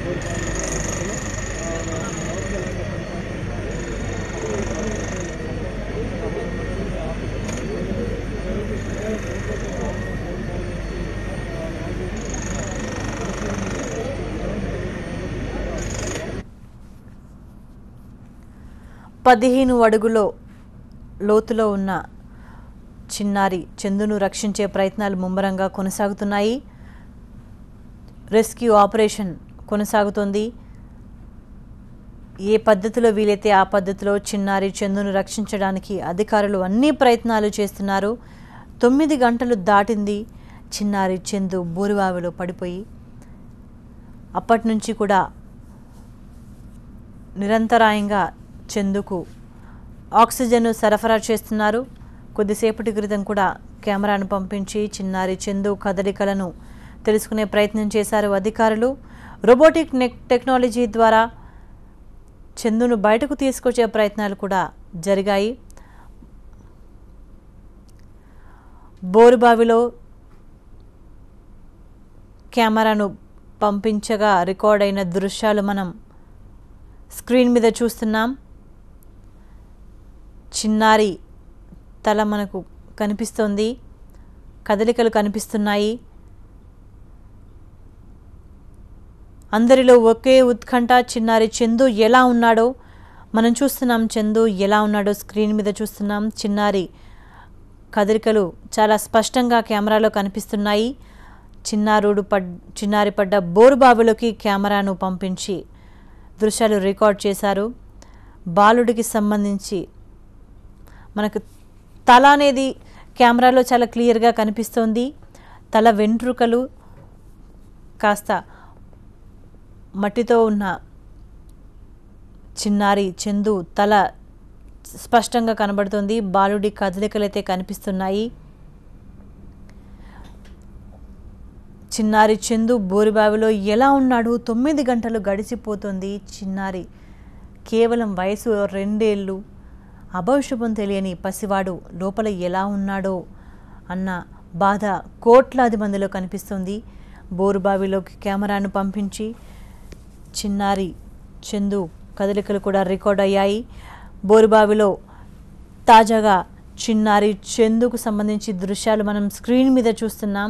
పదిహేను అడుగులో లోతులో ఉన్న చిన్నారి చందును రక్షించే ప్రయత్నాలు ముమ్మరంగా కొనసాగుతున్నాయి రెస్క్యూ ఆపరేషన్ కొనసాగుతోంది ఏ పద్ధతిలో వీలైతే ఆ పద్ధతిలో చిన్నారి చందును రక్షించడానికి అధికారులు అన్ని ప్రయత్నాలు చేస్తున్నారు తొమ్మిది గంటలు దాటింది చిన్నారి చందు బూరువావిలో పడిపోయి అప్పటి నుంచి కూడా నిరంతరాయంగా చందుకు ఆక్సిజన్ సరఫరా చేస్తున్నారు కొద్దిసేపటి క్రితం కూడా కెమెరాను పంపించి చిన్నారి చందు కదలికలను తెలుసుకునే ప్రయత్నం చేశారు అధికారులు రోబోటిక్ నెక్ టెక్నాలజీ ద్వారా చందును బయటకు తీసుకొచ్చే ప్రయత్నాలు కూడా జరిగాయి బోరుబావిలో కెమెరాను పంపించగా రికార్డ్ అయిన దృశ్యాలు మనం స్క్రీన్ మీద చూస్తున్నాం చిన్నారి తల మనకు కనిపిస్తోంది కదలికలు కనిపిస్తున్నాయి అందరిలో ఒకే ఉత్కంఠ చిన్నారి చందు ఎలా ఉన్నాడో మనం చూస్తున్నాం చందు ఎలా ఉన్నాడో స్క్రీన్ మీద చూస్తున్నాం చిన్నారి కదలికలు చాలా స్పష్టంగా కెమెరాలో కనిపిస్తున్నాయి చిన్నారుడు పడ్ చిన్నారి పడ్డ బోరుబావిలోకి కెమెరాను పంపించి దృశ్యాలు రికార్డ్ చేశారు బాలుడికి సంబంధించి మనకు తల అనేది కెమెరాలో చాలా క్లియర్గా కనిపిస్తోంది తల వెంట్రుకలు కాస్త మట్టితో ఉన్న చిన్నారి చందు తల స్పష్టంగా కనబడుతుంది బాలుడి కదలికలు అయితే కనిపిస్తున్నాయి చిన్నారి చందు బోరుబావిలో ఎలా ఉన్నాడు తొమ్మిది గంటలు గడిచిపోతుంది చిన్నారి కేవలం వయసు రెండేళ్ళు అభవిష్యపం తెలియని పసివాడు లోపల ఎలా ఉన్నాడో అన్న బాధ కోట్లాది మందిలో కనిపిస్తుంది బోరుబావిలోకి కెమెరాను పంపించి చిన్నారి చందు కదలికలు కూడా రికార్డ్ అయ్యాయి బోరుబావిలో తాజాగా చిన్నారి చందుకు సంబంధించి దృశ్యాలు మనం స్క్రీన్ మీద చూస్తున్నాం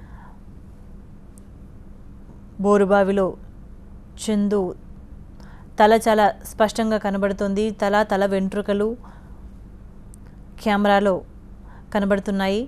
బోరుబావిలో చందు తల చాలా స్పష్టంగా కనబడుతుంది తల తల వెంట్రుకలు కెమెరాలో కనబడుతున్నాయి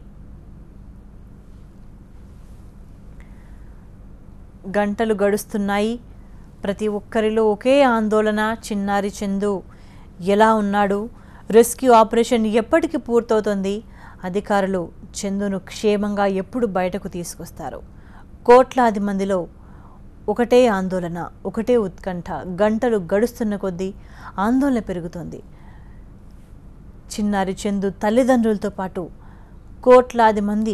గంటలు గడుస్తున్నాయి ప్రతి ఒక్కరిలో ఒకే ఆందోళన చిన్నారి చందు ఎలా ఉన్నాడు రెస్క్యూ ఆపరేషన్ ఎప్పటికి పూర్తవుతుంది అధికారులు చందును క్షేమంగా ఎప్పుడు బయటకు తీసుకొస్తారు కోట్లాది మందిలో ఒకటే ఆందోళన ఒకటే ఉత్కంఠ గంటలు గడుస్తున్న కొద్దీ ఆందోళన పెరుగుతుంది చిన్నారి చందు తల్లిదండ్రులతో పాటు కోట్లాది మంది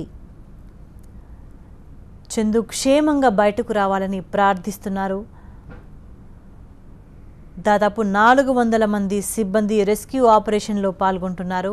చందు క్షేమంగా బయటకు రావాలని ప్రార్థిస్తున్నారు దాదాపు నాలుగు వందల మంది సిబ్బంది రెస్క్యూ ఆపరేషన్లో పాల్గొంటున్నారు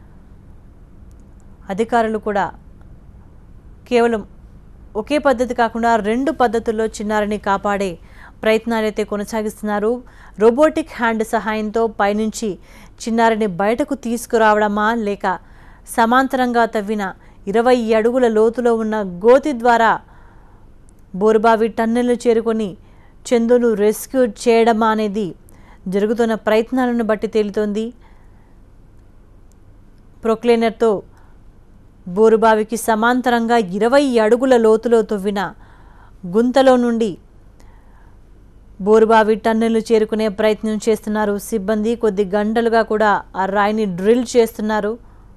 అధికారులు కూడా కేవలం ఒకే పద్ధతి కాకుండా రెండు పద్ధతుల్లో చిన్నారిని కాపాడే ప్రయత్నాలైతే కొనసాగిస్తున్నారు రోబోటిక్ హ్యాండ్ సహాయంతో పైనుంచి చిన్నారిని బయటకు తీసుకురావడమా లేక సమాంతరంగా తవ్విన ఇరవై అడుగుల లోతులో ఉన్న గోతి ద్వారా బోరుబావి టన్నెలు చేరుకొని చందును రెస్క్యూ చేయడమా అనేది జరుగుతున్న ప్రయత్నాలను బట్టి తేలుతోంది ప్రొక్లైనర్తో బోరుబావికి సమాంతరంగా ఇరవై అడుగుల లోతులో తవ్విన గుంతలో నుండి బోరుబావి టన్నెలు చేరుకునే ప్రయత్నం చేస్తున్నారు సిబ్బంది కొద్ది గంటలుగా కూడా ఆ రాయిని డ్రిల్ చేస్తున్నారు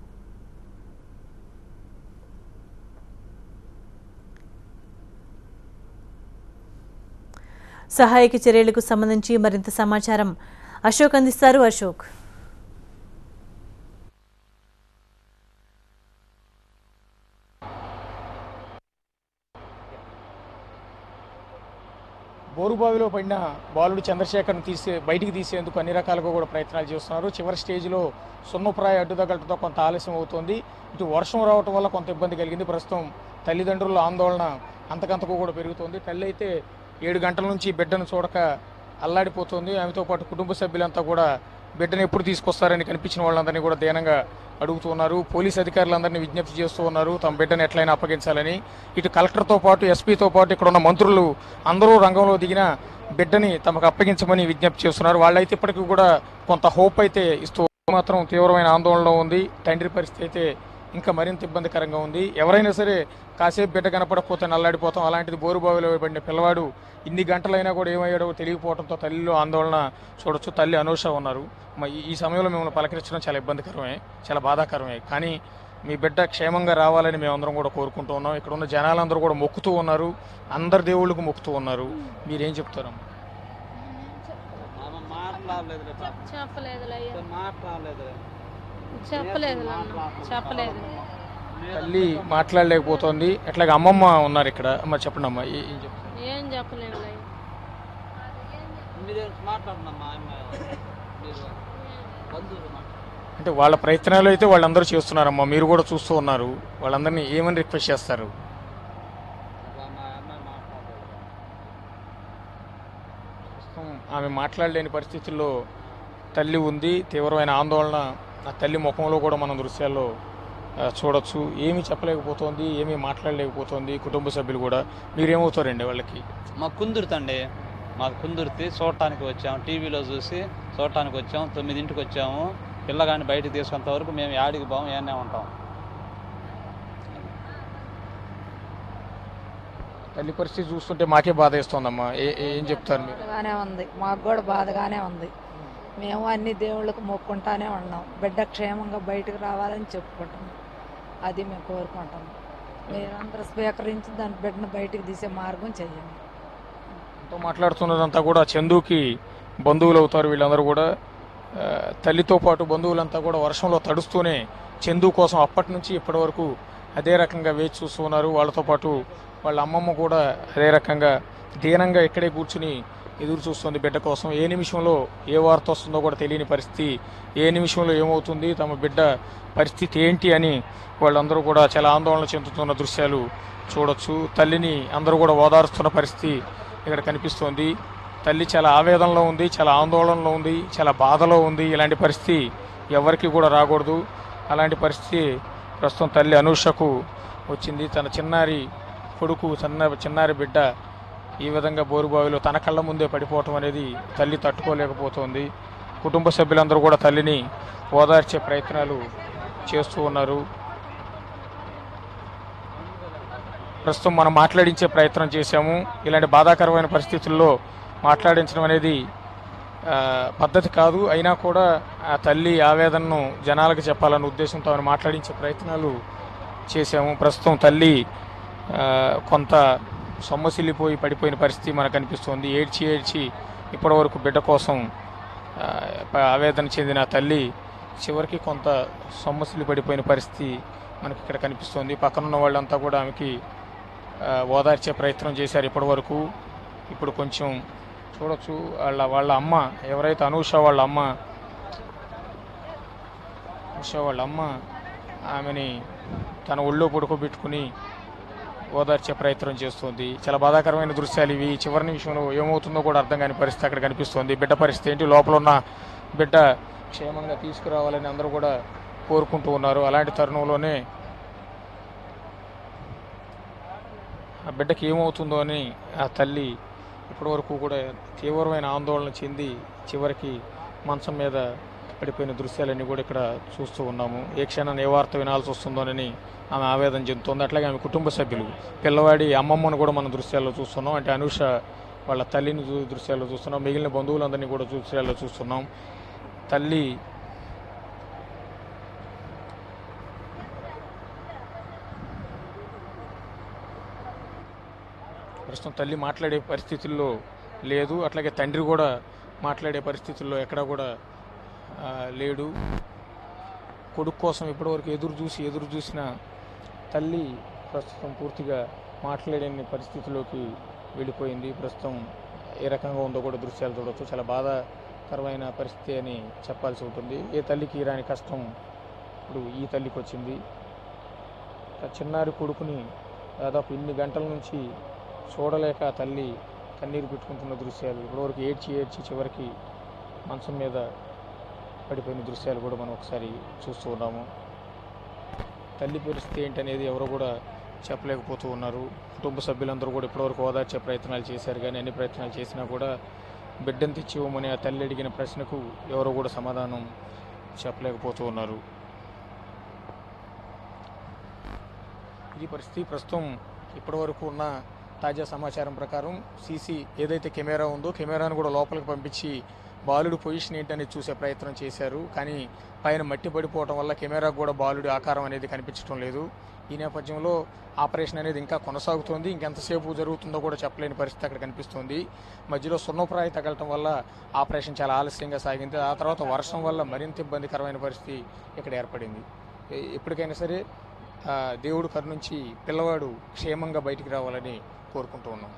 సహాయక చర్యలకు సంబంధించి మరింత సమాచారం అశోక్ అందిస్తారు అశోక్ బోరుబావిలో పడిన బాలుడు చంద్రశేఖర్ను తీసే బయటికి తీసేందుకు అన్ని రకాలుగా కూడా ప్రయత్నాలు చేస్తున్నారు చివరి స్టేజ్లో సున్నప్రాయ అడ్డుదగలతో కొంత ఆలస్యం అవుతోంది ఇటు వర్షం రావటం వల్ల కొంత ఇబ్బంది కలిగింది ప్రస్తుతం తల్లిదండ్రుల ఆందోళన అంతకంతకు కూడా పెరుగుతోంది తల్లి అయితే ఏడు గంటల నుంచి బిడ్డను చూడక అల్లాడిపోతుంది ఆమెతో పాటు కుటుంబ సభ్యులంతా కూడా బిడ్డను ఎప్పుడు తీసుకొస్తారని కనిపించిన వాళ్ళందరినీ కూడా దీనంగా అడుగుతూ ఉన్నారు పోలీస్ అధికారులందరినీ విజ్ఞప్తి చేస్తూ ఉన్నారు తమ బిడ్డను ఎట్లయినా అప్పగించాలని ఇటు కలెక్టర్తో పాటు ఎస్పీతో పాటు ఇక్కడ ఉన్న మంత్రులు అందరూ రంగంలో దిగిన బిడ్డని తమకు అప్పగించమని విజ్ఞప్తి చేస్తున్నారు వాళ్ళైతే ఇప్పటికీ కూడా కొంత హోప్ అయితే ఇస్తూ మాత్రం తీవ్రమైన ఆందోళనలో ఉంది తండ్రి పరిస్థితి అయితే ఇంకా మరింత ఇబ్బందికరంగా ఉంది ఎవరైనా సరే కాసేపు బిడ్డ కనపడకపోతే నల్లాడిపోతాం అలాంటిది బోరుబావిలో పడిన పిల్లవాడు ఇన్ని గంటలైనా కూడా ఏమయ్యాడో తెలియకపోవడంతో తల్లిలో ఆందోళన చూడొచ్చు తల్లి అనూష ఉన్నారు మ- ఈ- ఈ సమయంలో మిమ్మల్ని పలకరించడం చాలా ఇబ్బందికరమే చాలా బాధాకరమే కానీ మీ బిడ్డ క్షేమంగా రావాలని మేమందరం కూడా కోరుకుంటూ ఉన్నాం ఇక్కడ ఉన్న జనాలందరూ కూడా మొక్కుతూ ఉన్నారు అందరు దేవుళ్ళకు మొక్కుతూ ఉన్నారు మీరేం చెప్తారమ్మా ఆమె మాట్లాడలేదులే పాప. చెప్పలేదులే అయ్యా మాట్లాడలేదులే చెప్పలేదు చెప్పలేదు తల్లి మాట్లాడలేకపోతుంది అట్లాగే అమ్మమ్మ ఉన్నారు ఇక్కడ అమ్మ చెప్పండి అమ్మా ఏ- ఏం చెప్తారు ఏం చెప్పలేదు మీరేం మాట్లాడుతున్నమ్మా ఆమె మీరు బంధువులు మాట్లాడు అంటే వాళ్ళ ప్రయత్నాలు అయితే వాళ్ళందరూ చేస్తున్నారమ్మా మీరు కూడా చూస్తూ ఉన్నారు వాళ్ళందరినీ ఏమని రిక్వెస్ట్ చేస్తారు ఆమె అమ్మాయి మాట్లాడలేదు ప్రస్తుతం ఆమె మాట్లాడలేని పరిస్థితుల్లో తల్లి ఉంది తీవ్రమైన ఆందోళన ఆ తల్లి ముఖంలో కూడా మనం దృశ్యాల్లో ఆ, చూడొచ్చు ఏమీ చెప్పలేకపోతోంది ఏమీ మాట్లాడలేకపోతోంది కుటుంబ సభ్యులు కూడా మీరేమవుతారండి వాళ్ళకి మా కుందుర్తండి మాకు కుందుర్తి చూడటానికి వచ్చాము టీవీలో చూసి చూడటానికి వచ్చాము తొమ్మిదింటికి వచ్చాము పిల్లగాని బయటికి తీసుకున్నంత వరకు మేము యాడికి పోము ఏనే ఉంటాం తల్లి పరిస్థితి చూస్తుంటే మాకే బాధ వేస్తోందమ్మా ఏ ఏ- ఏం చెప్తారు మీరు బాధగానే ఉంది మాకు కూడా బాధగానే ఉంది మేము అన్ని దేవుళ్ళకు మొక్కుంటానే ఉన్నాం బిడ్డ క్షేమంగా బయటకు రావాలని చెప్పుకుంటాం అది మేము కోరుకుంటాం మీరందరూ స్వీకరించి దాని బిడ్డను బయటకు తీసే మార్గం చెయ్యండి తో మాట్లాడుతున్నదంతా కూడా చందుకి బంధువులు అవుతారు వీళ్ళందరూ కూడా ఆ, తల్లితో పాటు బంధువులంతా కూడా వర్షంలో తడుస్తూనే చందు కోసం అప్పటి నుంచి ఇప్పటి వరకు అదే రకంగా వేచి చూస్తూ ఉన్నారు వాళ్ళతో పాటు వాళ్ళ అమ్మమ్మ కూడా అదే రకంగా దీనంగా ఇక్కడే కూర్చుని ఎదురు చూస్తుంది బిడ్డ కోసం ఏ నిమిషంలో ఏ వార్త వస్తుందో కూడా తెలియని పరిస్థితి ఏ నిమిషంలో ఏమవుతుంది తమ బిడ్డ పరిస్థితి ఏంటి అని వాళ్ళందరూ కూడా చాలా ఆందోళన చెందుతున్న దృశ్యాలు చూడొచ్చు తల్లిని అందరూ కూడా ఓదారుస్తున్న పరిస్థితి ఇక్కడ కనిపిస్తోంది తల్లి చాలా ఆవేదనలో ఉంది చాలా ఆందోళనలో ఉంది చాలా బాధలో ఉంది ఇలాంటి పరిస్థితి ఎవరికి కూడా రాకూడదు అలాంటి పరిస్థితి ప్రస్తుతం తల్లి అనూషకు వచ్చింది తన చిన్నారి కొడుకు చిన్న చిన్నారి బిడ్డ ఈ విధంగా బోరుబావిలో తన కళ్ళ ముందే పడిపోవటం అనేది తల్లి తట్టుకోలేకపోతుంది కుటుంబ సభ్యులందరూ కూడా తల్లిని ఓదార్చే ప్రయత్నాలు చేస్తూ ఉన్నారు ప్రస్తుతం మనం మాట్లాడించే ప్రయత్నం చేశాము ఇలాంటి బాధాకరమైన పరిస్థితుల్లో మాట్లాడించడం అనేది ఆ, పద్ధతి కాదు అయినా కూడా ఆ తల్లి ఆవేదనను జనాలకు చెప్పాలన్న ఉద్దేశంతో ఆమెను మాట్లాడించే ప్రయత్నాలు చేశాము ప్రస్తుతం తల్లి ఆ, కొంత సొమ్మసిల్లిపోయి పడిపోయిన పరిస్థితి మనకు కనిపిస్తుంది ఏడ్చి ఏడ్చి ఇప్పటివరకు బిడ్డ కోసం ఆ, ప- ఆవేదన చెందిన తల్లి చివరికి కొంత సొమ్మసిల్లి పడిపోయిన పరిస్థితి మనకి ఇక్కడ కనిపిస్తుంది పక్కనున్న వాళ్ళంతా కూడా ఆమెకి ఆ, ఓదార్చే ప్రయత్నం చేశారు ఇప్పటివరకు ఇప్పుడు కొంచెం చూడొచ్చు వాళ్ళ వాళ్ళ అమ్మ ఎవరైతే అనూష వాళ్ళ అమ్మ అనూష వాళ్ళ అమ్మ ఆమెని తన ఒళ్ళో పడుకోబెట్టుకుని ఓదార్చే ప్రయత్నం చేస్తుంది చాలా బాధాకరమైన దృశ్యాలు ఇవి చివరి నిమిషంలో ఏమవుతుందో కూడా అర్థం కాని పరిస్థితి అక్కడ కనిపిస్తుంది బిడ్డ పరిస్థితి ఏంటి లోపల ఉన్న బిడ్డ క్షేమంగా తీసుకురావాలని అందరూ కూడా కోరుకుంటూ ఉన్నారు అలాంటి తరుణంలోనే ఆ బిడ్డకి ఏమవుతుందో అని ఆ తల్లి ఇప్పటివరకు కూడా తీవ్రమైన ఆందోళన చెంది చివరికి మంచం మీద పడిపోయిన దృశ్యాలన్నీ కూడా ఇక్కడ చూస్తూ ఉన్నాము ఏ క్షణాన్ని ఏ వార్త వినాల్సి వస్తుందోనని ఆమె ఆవేదన చెందుతుంది అట్లాగే ఆమె కుటుంబ సభ్యులు పిల్లవాడి అమ్మమ్మను కూడా మనం దృశ్యాల్లో చూస్తున్నాం అంటే అనూష వాళ్ళ తల్లిని చూ దృశ్యాల్లో చూస్తున్నాం మిగిలిన బంధువులందరినీ కూడా దృశ్యాల్లో చూస్తున్నాం తల్లి ప్రస్తుతం తల్లి మాట్లాడే పరిస్థితుల్లో లేదు అట్లాగే తండ్రి కూడా మాట్లాడే పరిస్థితుల్లో ఎక్కడా కూడా ఆ, లేడు కొడుకు కోసం ఇప్పటివరకు ఎదురు చూసి ఎదురు చూసిన తల్లి ప్రస్తుతం పూర్తిగా మాట్లాడలేని పరిస్థితిలోకి వెళ్ళిపోయింది ప్రస్తుతం ఏ రకంగా ఉందో కూడా దృశ్యాలు చూడవచ్చు చాలా బాధాకరమైన పరిస్థితి అని చెప్పాల్సి ఉంటుంది ఏ తల్లికి రాని కష్టం ఇప్పుడు ఈ తల్లికి వచ్చింది ఆ చిన్నారి కొడుకుని దాదాపు ఇన్ని గంటల నుంచి చూడలేక ఆ తల్లి కన్నీరు పెట్టుకుంటున్న దృశ్యాలు ఇప్పటివరకు ఏడ్చి ఏడ్చి చివరికి మంచం మీద పడిపోయిన దృశ్యాలు కూడా మనం ఒకసారి చూస్తూ ఉన్నాము తల్లి పరిస్థితి ఏంటనేది ఎవరు కూడా చెప్పలేకపోతూ ఉన్నారు కుటుంబ సభ్యులందరూ కూడా ఇప్పటివరకు ఓదార్చే ప్రయత్నాలు చేశారు కానీ అన్ని ప్రయత్నాలు చేసినా కూడా బిడ్డను తెచ్చి ఇవ్వమని ఆ తల్లి అడిగిన ప్రశ్నకు ఎవరు కూడా సమాధానం చెప్పలేకపోతూ ఉన్నారు ఇది పరిస్థితి ప్రస్తుతం ఇప్పటివరకు ఉన్న తాజా సమాచారం ప్రకారం సీసీ ఏదైతే కెమెరా ఉందో కెమెరాను కూడా లోపలికి పంపించి బాలుడు పొజిషన్ ఏంటని చూసే ప్రయత్నం చేశారు కానీ పైన మట్టి పడిపోవడం వల్ల కెమెరాకు కూడా బాలుడి ఆకారం అనేది కనిపించడం లేదు ఈ నేపథ్యంలో ఆపరేషన్ అనేది ఇంకా కొనసాగుతోంది ఇంకెంతసేపు జరుగుతుందో కూడా చెప్పలేని పరిస్థితి అక్కడ కనిపిస్తోంది మధ్యలో సున్నప్రాయి తగలటం వల్ల ఆపరేషన్ చాలా ఆలస్యంగా సాగింది ఆ తర్వాత వర్షం వల్ల మరింత ఇబ్బందికరమైన పరిస్థితి ఇక్కడ ఏర్పడింది ఎ- ఎప్పటికైనా సరే ఆ, దేవుడు కరుణించి పిల్లవాడు క్షేమంగా బయటికి రావాలని కోరుకుంటూ ఉన్నాం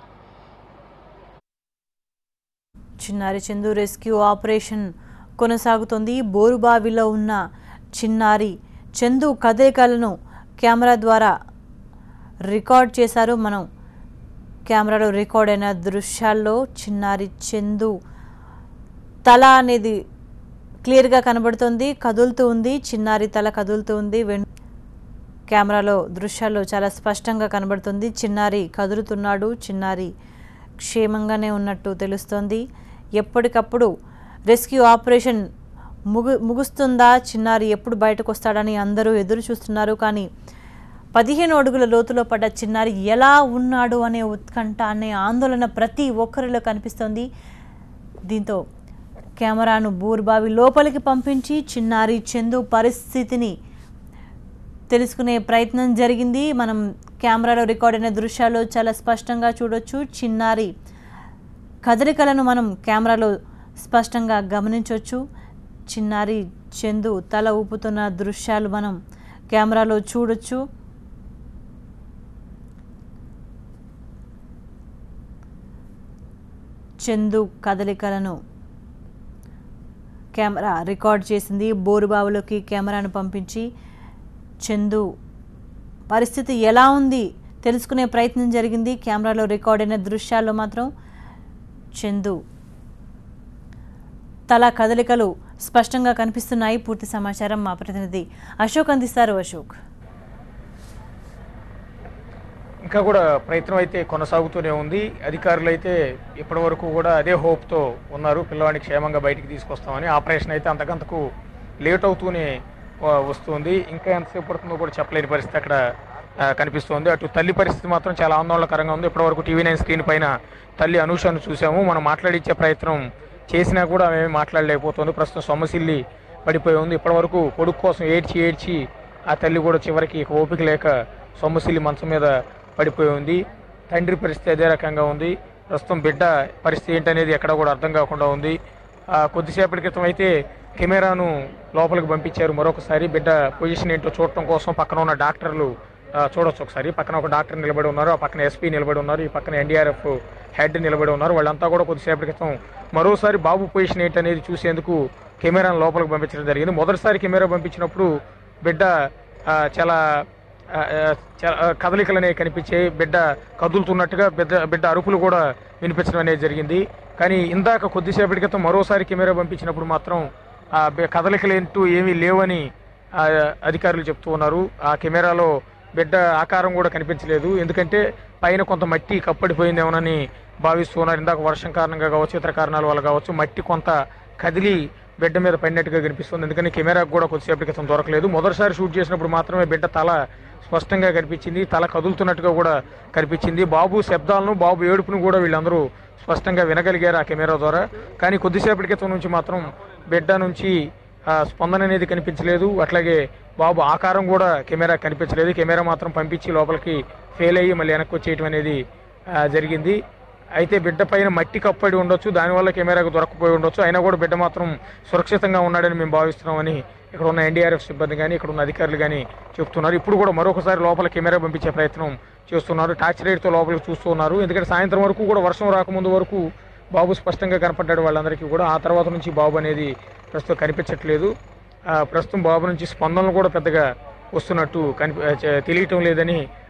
చిన్నారి చందు రెస్క్యూ ఆపరేషన్ కొనసాగుతోంది బోరుబావిలో ఉన్న చిన్నారి చందు కదలికలను కెమెరా ద్వారా రికార్డ్ చేశారు మనం కెమెరాలో రికార్డ్ అయిన దృశ్యాల్లో చిన్నారి చందు తల అనేది క్లియర్గా కనబడుతుంది కదులుతూ ఉంది చిన్నారి తల కదులుతూ ఉంది వెన్ కెమెరాలో దృశ్యాల్లో చాలా స్పష్టంగా కనబడుతుంది చిన్నారి కదులుతున్నాడు చిన్నారి క్షేమంగానే ఉన్నట్టు తెలుస్తోంది ఎప్పటికప్పుడు రెస్క్యూ ఆపరేషన్ ముగు ముగుస్తుందా చిన్నారి ఎప్పుడు బయటకు వస్తాడని అందరూ ఎదురు చూస్తున్నారు కానీ పదిహేను అడుగుల లోతులో పడ్డ చిన్నారి ఎలా ఉన్నాడు అనే ఉత్కంఠ అనే ఆందోళన ప్రతి ఒక్కరిలో కనిపిస్తోంది దీంతో కెమెరాను బూర్బావి లోపలికి పంపించి చిన్నారి చందు పరిస్థితిని తెలుసుకునే ప్రయత్నం జరిగింది మనం కెమెరాలో రికార్డ్ అయిన దృశ్యాలు చాలా స్పష్టంగా చూడొచ్చు చిన్నారి కదలికలను మనం కెమెరాలో స్పష్టంగా గమనించవచ్చు చిన్నారి చందు తల ఊపుతున్న దృశ్యాలు మనం కెమెరాలో చూడొచ్చు చందు కదలికలను కెమెరా రికార్డ్ చేసింది బోరుబావులోకి కెమెరాను పంపించి చందు పరిస్థితి ఎలా ఉంది తెలుసుకునే ప్రయత్నం జరిగింది కెమెరాలో రికార్డ్ అయిన దృశ్యాల్లో మాత్రం చందు తల కదలికలు స్పష్టంగా కనిపిస్తున్నాయి పూర్తి సమాచారం మా ప్రతినిధి అశోక్ అందిస్తారు అశోక్ ఇంకా కూడా ప్రయత్నం అయితే కొనసాగుతూనే ఉంది అధికారులు అయితే ఇప్పటి వరకు కూడా అదే హోప్తో ఉన్నారు పిల్లవాడిని క్షేమంగా బయటికి తీసుకొస్తామని ఆపరేషన్ అయితే అంతకంతకు లేట్ అవుతూనే ఆ, వస్తుంది ఇంకా ఎంతసేపు పడుతుందో కూడా చెప్పలేని పరిస్థితి అక్కడ ఆ, కనిపిస్తోంది అటు తల్లి పరిస్థితి మాత్రం చాలా ఆందోళనకరంగా ఉంది ఇప్పటివరకు టీవీ నైన్ స్క్రీన్ పైన తల్లి అనూషను చూసాము మనం మాట్లాడించే ప్రయత్నం చేసినా కూడా ఆమె ఏమీ మాట్లాడలేకపోతుంది ప్రస్తుతం సొమ్మసిల్లి పడిపోయి ఉంది ఇప్పటివరకు కొడుకు కోసం ఏడ్చి ఏడ్చి ఆ తల్లి కూడా చివరికి ఇక ఓపిక లేక సొమ్మసిల్లి మంచం మీద పడిపోయి ఉంది తండ్రి పరిస్థితి అదే రకంగా ఉంది ప్రస్తుతం బిడ్డ పరిస్థితి ఏంటనేది ఎక్కడ కూడా అర్థం కాకుండా ఉంది ఆ, కొద్దిసేపటి క్రితం అయితే కెమెరాను లోపలికి పంపించారు మరొకసారి బిడ్డ పొజిషన్ ఏంటో చూడటం కోసం పక్కన ఉన్న డాక్టర్లు ఆ, చూడొచ్చు ఒకసారి పక్కన ఒక డాక్టర్ నిలబడి ఉన్నారు ఆ పక్కన ఎస్పీ నిలబడి ఉన్నారు ఈ పక్కన ఎన్డీఆర్ఎఫ్ హెడ్ నిలబడి ఉన్నారు వాళ్ళంతా కూడా కొద్దిసేపటి క్రితం మరోసారి బాబు పొజిషన్ ఏంటనేది చూసేందుకు కెమెరాను లోపలికి పంపించడం జరిగింది మొదటిసారి కెమెరా పంపించినప్పుడు బిడ్డ ఆ, చాలా ఆ, ఆ, చాలా ఆ, కదలికలు అనేవి కనిపించాయి బిడ్డ కదులుతున్నట్టుగా బిడ్డ బిడ్డ అరుపులు కూడా వినిపించడం అనేది జరిగింది కానీ ఇందాక కొద్దిసేపటి క్రితం మరోసారి కెమెరా పంపించినప్పుడు మాత్రం ఆ బి- కదలికలు ఏంటూ ఏమీ లేవని ఆ, అధికారులు చెప్తూ ఉన్నారు ఆ కెమెరాలో బిడ్డ ఆకారం కూడా కనిపించలేదు ఎందుకంటే పైన కొంత మట్టి కప్పడిపోయిందేమోనని భావిస్తూ ఉన్నారు ఇందాక వర్షం కారణంగా కావచ్చు ఇతర కారణాల వల్ల కావచ్చు మట్టి కొంత కదిలి బిడ్డ మీద పడినట్టుగా కనిపిస్తుంది ఎందుకని కెమెరాకు కూడా కొద్దిసేపటి క్రితం దొరకలేదు మొదటిసారి షూట్ చేసినప్పుడు మాత్రమే బిడ్డ తల స్పష్టంగా కనిపించింది తల కదులుతున్నట్టుగా కూడా కనిపించింది బాబు శబ్దాలను బాబు ఏడుపును కూడా వీళ్ళందరూ స్పష్టంగా వినగలిగారు ఆ కెమెరా ద్వారా కానీ కొద్దిసేపటి క్రితం నుంచి మాత్రం బిడ్డ నుంచి ఆ, స్పందన అనేది కనిపించలేదు అట్లాగే బాబు ఆకారం కూడా కెమెరా కనిపించలేదు కెమెరా మాత్రం పంపించి లోపలికి ఫెయిల్ అయ్యి మళ్ళీ వెనక్కి వచ్చేయటం అనేది ఆ, జరిగింది అయితే బిడ్డ పైన మట్టి కప్పడి ఉండొచ్చు దానివల్ల కెమెరాకు దొరకపోయి ఉండొచ్చు అయినా కూడా బిడ్డ మాత్రం సురక్షితంగా ఉన్నాడని మేము భావిస్తున్నామని ఇక్కడ ఉన్న ఎన్డీఆర్ఎఫ్ సిబ్బంది కానీ ఇక్కడ ఉన్న అధికారులు కానీ చెప్తున్నారు ఇప్పుడు కూడా మరొకసారి లోపల కెమెరా పంపించే ప్రయత్నం చేస్తున్నారు టార్చ్ లైట్తో లోపలికి చూస్తూ ఉన్నారు ఎందుకంటే సాయంత్రం వరకు కూడా వర్షం రాకముందు వరకు బాబు స్పష్టంగా కనపడ్డాడు వాళ్ళందరికీ కూడా ఆ తర్వాత నుంచి బాబు అనేది ప్రస్తుతం కనిపించట్లేదు ఆ, ప్రస్తుతం బాబు నుంచి స్పందనలు కూడా పెద్దగా వస్తున్నట్టు కనిపి ఆ, చ- తెలియటం లేదని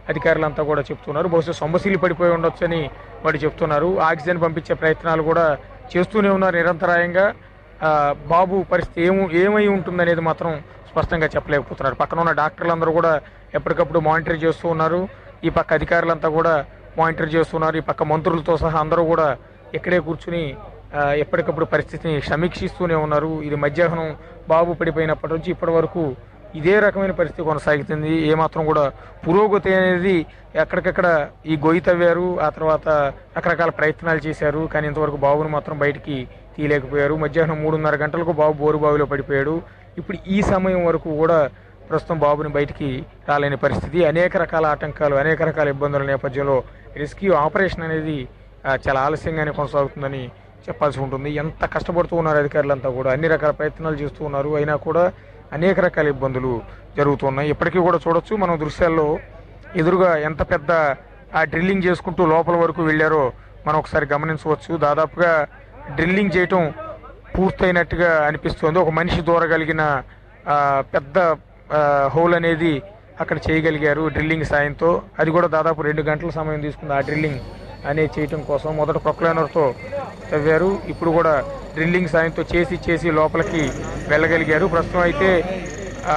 అధికారులంతా కూడా చెప్తున్నారు బహుశా సొంబశీలి పడిపోయి ఉండొచ్చని వాడు చెప్తున్నారు ఆక్సిజన్ పంపించే ప్రయత్నాలు కూడా చేస్తూనే ఉన్నారు నిరంతరాయంగా ఆ, బాబు పరిస్థితి ఏము ఏమై ఉంటుందనేది మాత్రం స్పష్టంగా చెప్పలేకపోతున్నారు పక్కన ఉన్న డాక్టర్లందరూ కూడా ఎప్పటికప్పుడు మానిటర్ చేస్తూ ఉన్నారు ఈ పక్క అధికారులంతా కూడా మానిటర్ చేస్తున్నారు ఈ పక్క మంత్రులతో సహా అందరూ కూడా ఇక్కడే కూర్చుని ఆ, ఎప్పటికప్పుడు పరిస్థితిని సమీక్షిస్తూనే ఉన్నారు ఇది మధ్యాహ్నం బాబు పడిపోయినప్పటి నుంచి ఇప్పటి వరకు ఇదే రకమైన పరిస్థితి కొనసాగుతుంది ఏమాత్రం కూడా పురోగతి అనేది ఎక్కడికక్కడ ఈ గొయ్యి తవ్వారు ఆ తర్వాత రకరకాల ప్రయత్నాలు చేశారు కానీ ఇంతవరకు బాబును మాత్రం బయటికి తీయలేకపోయారు మధ్యాహ్నం మూడున్నర గంటలకు బాబు బోరు బావిలో పడిపోయాడు ఇప్పుడు ఈ సమయం వరకు కూడా ప్రస్తుతం బాబుని బయటికి రాలేని పరిస్థితి అనేక రకాల ఆటంకాలు అనేక రకాల ఇబ్బందుల నేపథ్యంలో రెస్క్యూ ఆపరేషన్ అనేది ఆ, చాలా ఆలస్యంగానే కొనసాగుతుందని చెప్పాల్సి ఉంటుంది ఎంత కష్టపడుతూ ఉన్నారు అధికారులంతా కూడా అన్ని రకాల ప్రయత్నాలు చేస్తూ ఉన్నారు అయినా కూడా అనేక రకాల ఇబ్బందులు జరుగుతున్నాయి ఇప్పటికీ కూడా చూడొచ్చు మనం దృశ్యాల్లో ఎదురుగా ఎంత పెద్ద ఆ డ్రిల్లింగ్ చేసుకుంటూ లోపల వరకు వెళ్ళారో మనం ఒకసారి గమనించవచ్చు దాదాపుగా డ్రిల్లింగ్ చేయటం పూర్తయినట్టుగా అనిపిస్తుంది ఒక మనిషి దూరగలిగిన ఆ, పెద్ద ఆ, హోల్ అనేది అక్కడ చేయగలిగారు డ్రిల్లింగ్ సాయంతో అది కూడా దాదాపు రెండు గంటల సమయం తీసుకుంది ఆ డ్రిల్లింగ్ అనేది చేయటం కోసం మొదట ప్రొక్లైనర్తో తవ్వారు ఇప్పుడు కూడా డ్రిల్లింగ్ సాయంతో చేసి చేసి లోపలికి వెళ్ళగలిగారు ప్రస్తుతం అయితే ఆ,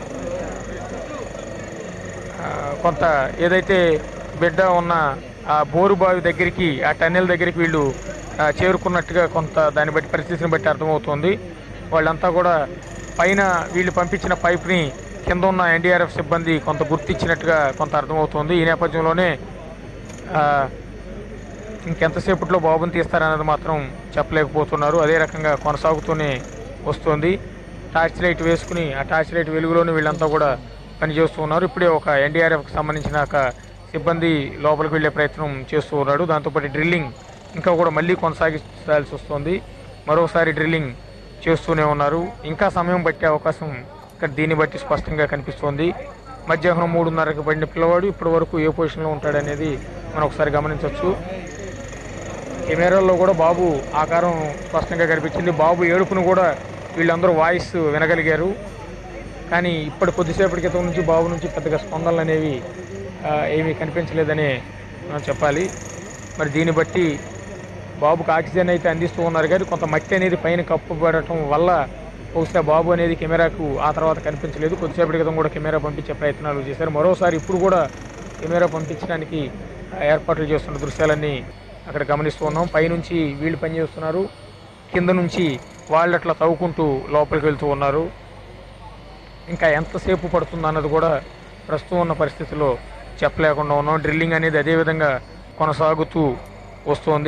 ఆ, కొంత ఏదైతే బిడ్డ ఉన్న ఆ బోరు బావి దగ్గరికి ఆ టన్నెల్ దగ్గరికి వీళ్ళు ఆ, చేరుకున్నట్టుగా కొంత దాన్ని బట్టి పరిస్థితిని బట్టి అర్థమవుతుంది వాళ్ళంతా కూడా పైన వీళ్ళు పంపించిన పైప్ని కింద ఉన్న ఎన్డీఆర్ఎఫ్ సిబ్బంది కొంత గుర్తించినట్టుగా కొంత అర్థమవుతుంది ఈ నేపథ్యంలోనే ఆ, ఇంకెంతసేపట్లో బాబుని తీస్తారన్నది మాత్రం చెప్పలేకపోతున్నారు అదే రకంగా కొనసాగుతూనే వస్తుంది టార్చ్ లైట్ వేసుకుని ఆ టార్చ్ లైట్ వెలుగులోనే వీళ్ళంతా కూడా పనిచేస్తూ ఉన్నారు ఇప్పుడే ఒక ఎన్డీఆర్ఎఫ్కి సంబంధించిన ఒక సిబ్బంది లోపలికి వెళ్ళే ప్రయత్నం చేస్తూ ఉన్నాడు దాంతోపాటు డ్రిల్లింగ్ ఇంకా కూడా మళ్ళీ కొనసాగించాల్సి వస్తుంది మరోసారి డ్రిల్లింగ్ చేస్తూనే ఉన్నారు ఇంకా సమయం పట్టే అవకాశం ఇక్కడ దీన్ని బట్టి స్పష్టంగా కనిపిస్తోంది మధ్యాహ్నం మూడున్నరకు పడిన పిల్లవాడు ఇప్పటి వరకు ఏ పొజిషన్లో ఉంటాడనేది మనం ఒకసారి గమనించవచ్చు కెమెరాల్లో కూడా బాబు ఆకారం స్పష్టంగా కనిపించింది బాబు ఏడుపును కూడా వీళ్ళందరూ వాయిస్ వినగలిగారు కానీ ఇప్పటి కొద్దిసేపటి క్రితం నుంచి బాబు నుంచి పెద్దగా స్పందనలు అనేవి ఆ, ఏమీ కనిపించలేదనే మనం చెప్పాలి మరి దీన్ని బట్టి బాబుకు ఆక్సిజన్ అయితే అందిస్తూ ఉన్నారు కానీ కొంత మట్టి అనేది పైన కప్పుబడటం వల్ల బహుశా బాబు అనేది కెమెరాకు ఆ తర్వాత కనిపించలేదు కొద్దిసేపటి క్రితం కూడా కెమెరా పంపించే ప్రయత్నాలు చేశారు మరోసారి ఇప్పుడు కూడా కెమెరా పంపించడానికి ఆ, ఏర్పాట్లు చేస్తున్న దృశ్యాలన్నీ అక్కడ గమనిస్తూ ఉన్నాం పైనుంచి వీళ్ళు పనిచేస్తున్నారు కింద నుంచి వాళ్ళు అట్లా తవ్వుకుంటూ లోపలికి వెళ్తూ ఉన్నారు ఇంకా ఎంతసేపు పడుతుంది అన్నది కూడా ప్రస్తుతం ఉన్న పరిస్థితిలో చెప్పలేకుండా ఉన్నాం డ్రిల్లింగ్ అనేది అదే విధంగా కొనసాగుతూ వస్తోంది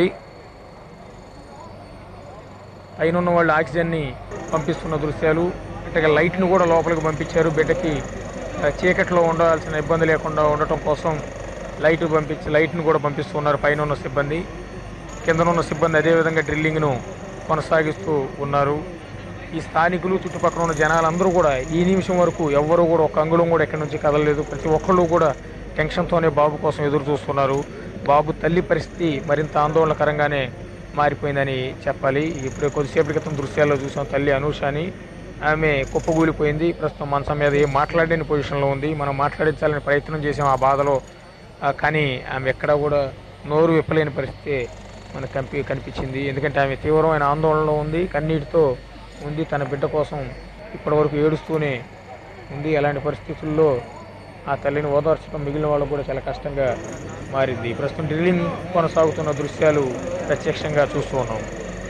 పైన ఉన్న వాళ్ళు ఆక్సిజన్ని పంపిస్తున్న దృశ్యాలు అంటే లైట్ను కూడా లోపలికి పంపించారు బిడ్డకి ఆ, చీకట్లో ఉండాల్సిన ఇబ్బంది లేకుండా ఉండటం కోసం లైట్ పంపించి లైట్ను కూడా పంపిస్తున్నారు పైన ఉన్న సిబ్బంది కింద ఉన్న సిబ్బంది అదేవిధంగా డ్రిల్లింగ్ను కొనసాగిస్తూ ఉన్నారు ఈ స్థానికులు చుట్టుపక్కల ఉన్న జనాలందరూ కూడా ఈ నిమిషం వరకు ఎవ్వరూ కూడా ఒక అంగుళం కూడా ఎక్కడి నుంచి కదలలేదు ప్రతి ఒక్కళ్ళు కూడా టెన్షన్తోనే బాబు కోసం ఎదురు చూస్తున్నారు బాబు తల్లి పరిస్థితి మరింత ఆందోళనకరంగానే మారిపోయిందని చెప్పాలి ఇప్పుడే కొద్దిసేపటి క్రితం దృశ్యాల్లో చూసాం తల్లి అనూషని ఆమె కుప్పగూలిపోయింది ప్రస్తుతం మంచం మీద ఏం మాట్లాడలేని పొజిషన్లో ఉంది మనం మాట్లాడించాలని ప్రయత్నం చేసాం ఆ బాధలో ఆ, కానీ ఆమె ఎక్కడా కూడా నోరు విప్పలేని పరిస్థితి మనకు కనిపి కనిపించింది ఎందుకంటే ఆమె తీవ్రమైన ఆందోళనలో ఉంది కన్నీటితో ఉంది తన బిడ్డ కోసం ఇప్పటివరకు ఏడుస్తూనే ఉంది అలాంటి పరిస్థితుల్లో ఆ తల్లిని ఓదార్చడం మిగిలిన వాళ్ళకు కూడా చాలా కష్టంగా మారింది ప్రస్తుతం డ్రిల్లింగ్ కొనసాగుతున్న దృశ్యాలు ప్రత్యక్షంగా చూస్తూ ఉన్నాం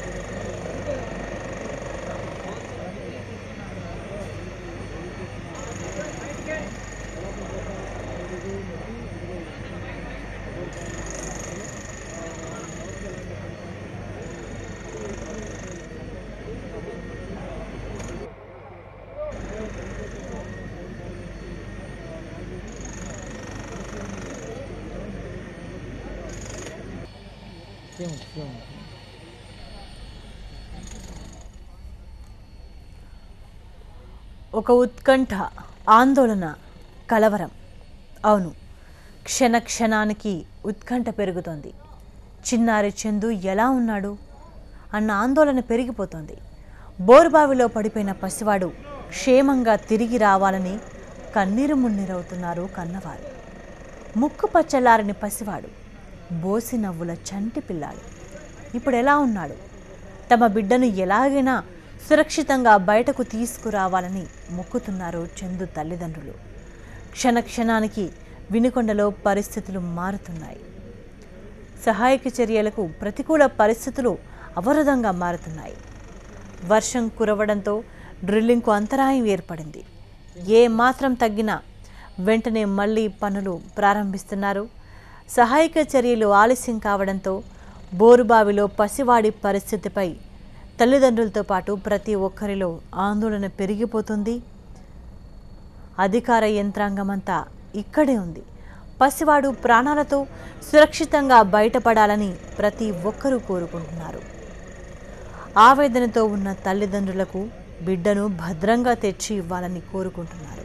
ఒక ఉత్కంఠ ఆందోళన కలవరం అవును క్షణ క్షణానికి ఉత్కంఠ పెరుగుతోంది చిన్నారి చందు ఎలా ఉన్నాడు అన్న ఆందోళన పెరిగిపోతోంది బోరుబావిలో పడిపోయిన పసివాడు క్షేమంగా తిరిగి రావాలని కన్నీరు మున్నీరవుతున్నారు కన్నవారు ముక్కు పచ్చలారని పసివాడు బోసి నవ్వుల చంటి పిల్లాడు ఇప్పుడు ఎలా ఉన్నాడు తమ బిడ్డను ఎలాగైనా సురక్షితంగా బయటకు తీసుకురావాలని మొక్కుతున్నారు చందు తల్లిదండ్రులు క్షణక్షణానికి వినుకొండలో పరిస్థితులు మారుతున్నాయి సహాయక చర్యలకు ప్రతికూల పరిస్థితులు అవరోధంగా మారుతున్నాయి వర్షం కురవడంతో డ్రిల్లింగ్కు అంతరాయం ఏర్పడింది ఏ మాత్రం తగ్గినా వెంటనే మళ్ళీ పనులు ప్రారంభిస్తున్నారు సహాయక చర్యలు ఆలస్యం కావడంతో బోరుబావిలో పసివాడి పరిస్థితిపై తల్లిదండ్రులతో పాటు ప్రతి ఒక్కరిలో ఆందోళన పెరిగిపోతుంది అధికార యంత్రాంగమంతా ఇక్కడే ఉంది పసివాడు ప్రాణాలతో సురక్షితంగా బయటపడాలని ప్రతి ఒక్కరూ కోరుకుంటున్నారు ఆవేదనతో ఉన్న తల్లిదండ్రులకు బిడ్డను భద్రంగా తెచ్చి ఇవ్వాలని కోరుకుంటున్నారు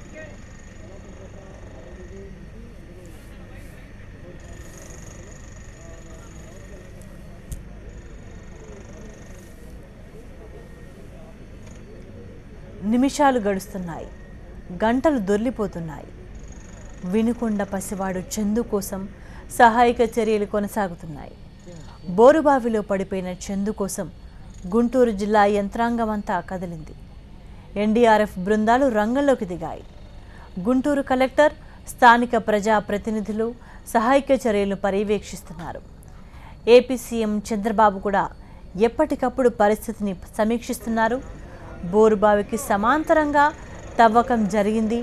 నిమిషాలు గడుస్తున్నాయి గంటలు దొర్లిపోతున్నాయి వినుకొండ పసివాడు చందు కోసం సహాయక చర్యలు కొనసాగుతున్నాయి బోరుబావిలో పడిపోయిన చందు కోసం గుంటూరు జిల్లా యంత్రాంగమంతా కదిలింది ఎన్డీఆర్ఎఫ్ బృందాలు రంగంలోకి దిగాయి గుంటూరు కలెక్టర్ స్థానిక ప్రజా ప్రతినిధులు సహాయక చర్యలను పర్యవేక్షిస్తున్నారు ఏపీ సీఎం చంద్రబాబు కూడా ఎప్పటికప్పుడు పరిస్థితిని సమీక్షిస్తున్నారు బోరుబావికి సమాంతరంగా తవ్వకం జరిగింది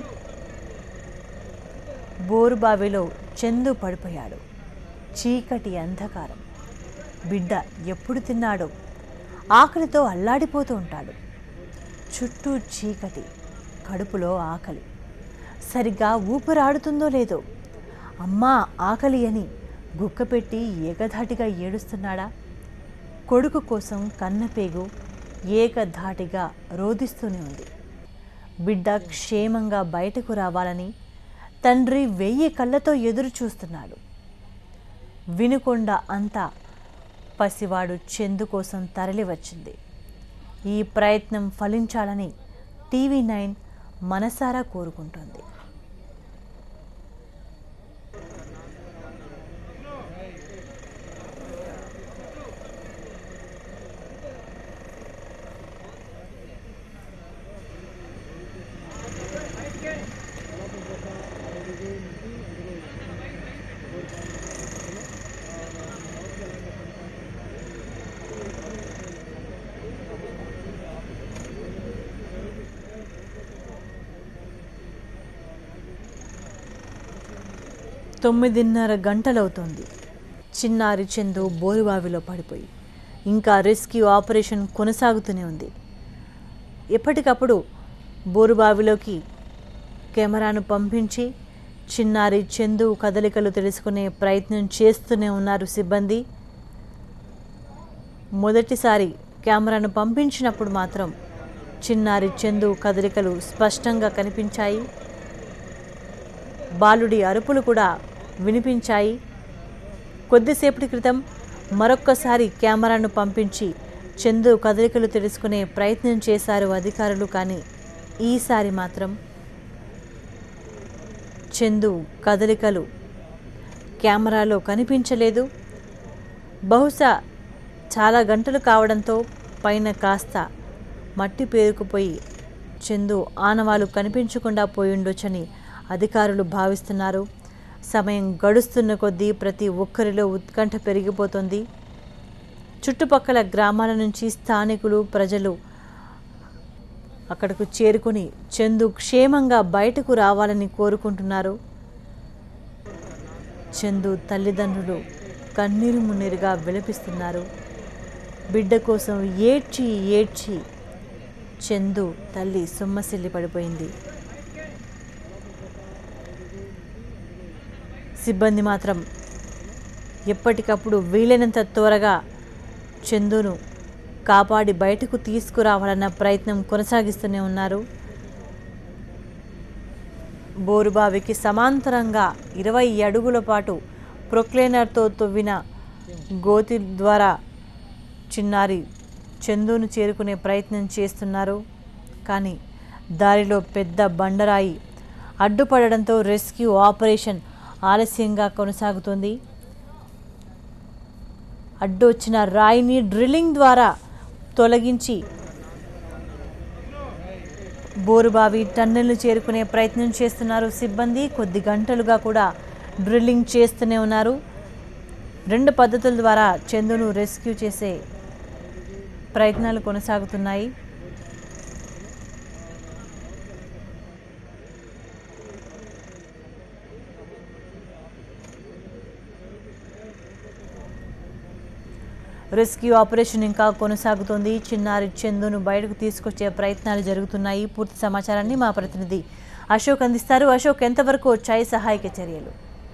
బోరుబావిలో చందు పడిపోయాడు చీకటి అంధకారం బిడ్డ ఎప్పుడు తిన్నాడో ఆకలితో అల్లాడిపోతూ ఉంటాడు చుట్టూ చీకటి కడుపులో ఆకలి సరిగ్గా ఊపిరాడుతుందో లేదో అమ్మా ఆకలి అని గుక్కపెట్టి ఏకధాటిగా ఏడుస్తున్నాడా కొడుకు కోసం కన్నపేగు ఏకధాటిగా రోధిస్తూనే ఉంది బిడ్డ క్షేమంగా బయటకు రావాలని తండ్రి వెయ్యి కళ్ళతో ఎదురు చూస్తున్నాడు వినుకొండ అంతా పసివాడు చందు కోసం తరలివచ్చింది ఈ ప్రయత్నం ఫలించాలని టీవీ నైన్ మనసారా కోరుకుంటోంది తొమ్మిదిన్నర గంటలవుతోంది చిన్నారి చందు బోరుబావిలో పడిపోయి ఇంకా రెస్క్యూ ఆపరేషన్ కొనసాగుతూనే ఉంది ఎప్పటికప్పుడు బోరుబావిలోకి కెమెరాను పంపించి చిన్నారి చందు కదలికలు తెలుసుకునే ప్రయత్నం చేస్తూనే ఉన్నారు సిబ్బంది మొదటిసారి కెమెరాను పంపించినప్పుడు మాత్రం చిన్నారి చందు కదలికలు స్పష్టంగా కనిపించాయి బాలుడి అరుపులు కూడా వినిపించాయి కొద్దిసేపటి క్రితం మరొక్కసారి కెమెరాను పంపించి చందు కదలికలు తెలుసుకునే ప్రయత్నం చేశారు అధికారులు కానీ ఈసారి మాత్రం చందు కదలికలు కెమెరాలో కనిపించలేదు బహుశా చాలా గంటలు కావడంతో పైన కాస్త మట్టి పేరుకుపోయి చందు ఆనవాలు కనిపించకుండా పోయిండొచ్చని అధికారులు భావిస్తున్నారు సమయం గడుస్తున్న కొద్దీ ప్రతి ఒక్కరిలో ఉత్కంఠ పెరిగిపోతుంది చుట్టుపక్కల గ్రామాల నుంచి స్థానికులు ప్రజలు అక్కడకు చేరుకొని చందు క్షేమంగా బయటకు రావాలని కోరుకుంటున్నారు చందు తల్లిదండ్రులు కన్నీరు మున్నీరుగా విలపిస్తున్నారు బిడ్డ కోసం ఏడ్చి ఏడ్చి చందు తల్లి సొమ్మసిల్లి పడిపోయింది సిబ్బంది మాత్రం ఎప్పటికప్పుడు వీలైనంత త్వరగా చందును కాపాడి బయటకు తీసుకురావాలన్న ప్రయత్నం కొనసాగిస్తూనే ఉన్నారు బోరుబావికి సమాంతరంగా ఇరవై అడుగుల పాటు ప్రొక్లేనర్తో తవ్విన గోతి ద్వారా చిన్నారి చందును చేరుకునే ప్రయత్నం చేస్తున్నారు కానీ దారిలో పెద్ద బండరాయి అడ్డుపడడంతో రెస్క్యూ ఆపరేషన్ ఆలస్యంగా కొనసాగుతుంది అడ్డొచ్చిన రాయిని డ్రిల్లింగ్ ద్వారా తొలగించి బోరుబావి టన్నెల్ను చేరుకునే ప్రయత్నం చేస్తున్నారు సిబ్బంది కొద్ది గంటలుగా కూడా డ్రిల్లింగ్ చేస్తూనే ఉన్నారు రెండు పద్ధతుల ద్వారా చందును రెస్క్యూ చేసే ప్రయత్నాలు కొనసాగుతున్నాయి రెస్క్యూ ఆపరేషన్ ఇంకా కొనసాగుతోంది చిన్నారి చందును బయటకు తీసుకొచ్చే ప్రయత్నాలు జరుగుతున్నాయి పూర్తి సమాచారాన్ని మా ప్రతినిధి అశోక్ అందిస్తారు అశోక్ ఎంతవరకు వచ్చాయి సహాయక చర్యలు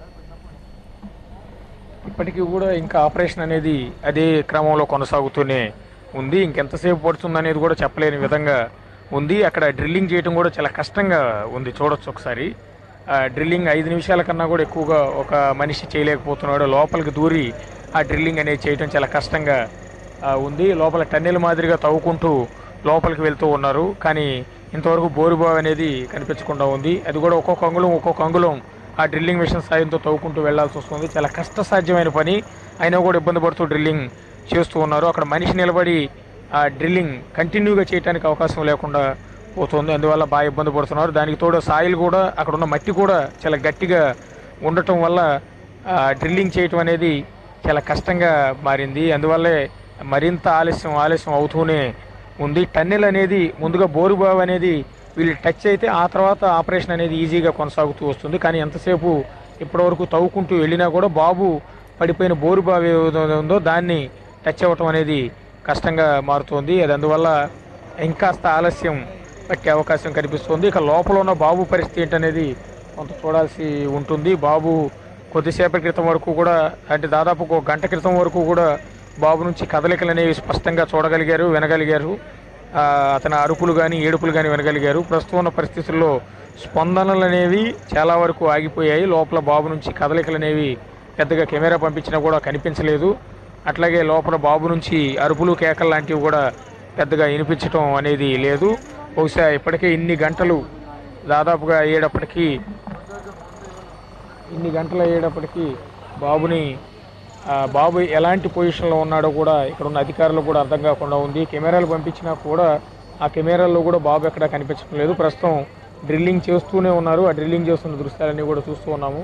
ఇప్పటికీ కూడా ఇంకా ఆపరేషన్ అనేది అదే క్రమంలో కొనసాగుతూనే ఉంది ఇంకెంతసేపు పడుతుంది అనేది కూడా చెప్పలేని విధంగా ఉంది అక్కడ డ్రిల్లింగ్ చేయడం కూడా చాలా కష్టంగా ఉంది చూడొచ్చు ఒకసారి ఆ డ్రిల్లింగ్ ఐదు నిమిషాల కన్నా కూడా ఎక్కువగా ఒక మనిషి చేయలేకపోతున్నాడు లోపలికి దూరి ఆ డ్రిల్లింగ్ అనేది చేయడం చాలా కష్టంగా ఆ, ఉంది లోపల టన్నెల్ మాదిరిగా తవ్వుకుంటూ లోపలికి వెళ్తూ ఉన్నారు కానీ ఇంతవరకు బోరుబావి అనేది కనిపించకుండా ఉంది అది కూడా ఒక్కొక్క అంగుళం ఒక్కొక్క అంగుళం ఆ డ్రిల్లింగ్ మిషన్ సాయంతో తవ్వుకుంటూ వెళ్లాల్సి వస్తుంది చాలా కష్టసాధ్యమైన పని అయినా కూడా ఇబ్బంది పడుతూ డ్రిల్లింగ్ చేస్తూ ఉన్నారు అక్కడ మనిషి నిలబడి ఆ డ్రిల్లింగ్ కంటిన్యూగా చేయడానికి అవకాశం లేకుండా పోతుంది అందువల్ల బాగా ఇబ్బంది పడుతున్నారు దానికి తోడు సాయిల్ కూడా అక్కడ ఉన్న మట్టి కూడా చాలా గట్టిగా ఉండటం వల్ల ఆ, డ్రిల్లింగ్ చేయటం అనేది చాలా కష్టంగా మారింది అందువల్లే మరింత ఆలస్యం ఆలస్యం అవుతూనే ఉంది టన్నెల్ అనేది ముందుగా బోరుబావి అనేది వీళ్ళు టచ్ అయితే ఆ తర్వాత ఆపరేషన్ అనేది ఈజీగా కొనసాగుతూ వస్తుంది కానీ ఎంతసేపు ఇప్పటివరకు తవ్వుకుంటూ వెళ్ళినా కూడా బాబు పడిపోయిన బోరుబావి ఏదైతే ఉందో దాన్ని టచ్ అవ్వటం అనేది కష్టంగా మారుతోంది అది అందువల్ల ఇంకాస్త ఆలస్యం పట్టే అవకాశం కనిపిస్తుంది ఇక లోపల ఉన్న బాబు పరిస్థితి ఏంటనేది కొంత చూడాల్సి ఉంటుంది బాబు కొద్దిసేపటి క్రితం వరకు కూడా అంటే దాదాపు ఒక గంట క్రితం వరకు కూడా బాబు నుంచి కదలికలు అనేవి స్పష్టంగా చూడగలిగారు వినగలిగారు ఆ, అతని అరుపులు కానీ ఏడుపులు కానీ వినగలిగారు ప్రస్తుతం ఉన్న పరిస్థితుల్లో స్పందనలు అనేవి చాలా వరకు ఆగిపోయాయి లోపల బాబు నుంచి కదలికలు అనేవి పెద్దగా కెమెరా పంపించినా కూడా కనిపించలేదు అట్లాగే లోపల బాబు నుంచి అరుపులు కేకలు లాంటివి కూడా పెద్దగా వినిపించడం అనేది లేదు బహుశా ఇప్పటికే ఇన్ని గంటలు దాదాపుగా అయ్యేటప్పటికీ ఇన్ని గంటలు అయ్యేటప్పటికీ బాబుని ఆ, బాబు ఎలాంటి పొజిషన్లో ఉన్నాడో కూడా ఇక్కడ ఉన్న అధికారులకు కూడా అర్థం కాకుండా ఉంది కెమెరాలు పంపించినా కూడా ఆ కెమెరాల్లో కూడా బాబు ఎక్కడా కనిపించడం లేదు ప్రస్తుతం డ్రిల్లింగ్ చేస్తూనే ఉన్నారు ఆ డ్రిల్లింగ్ చేస్తున్న దృశ్యాలన్నీ కూడా చూస్తూ ఉన్నాము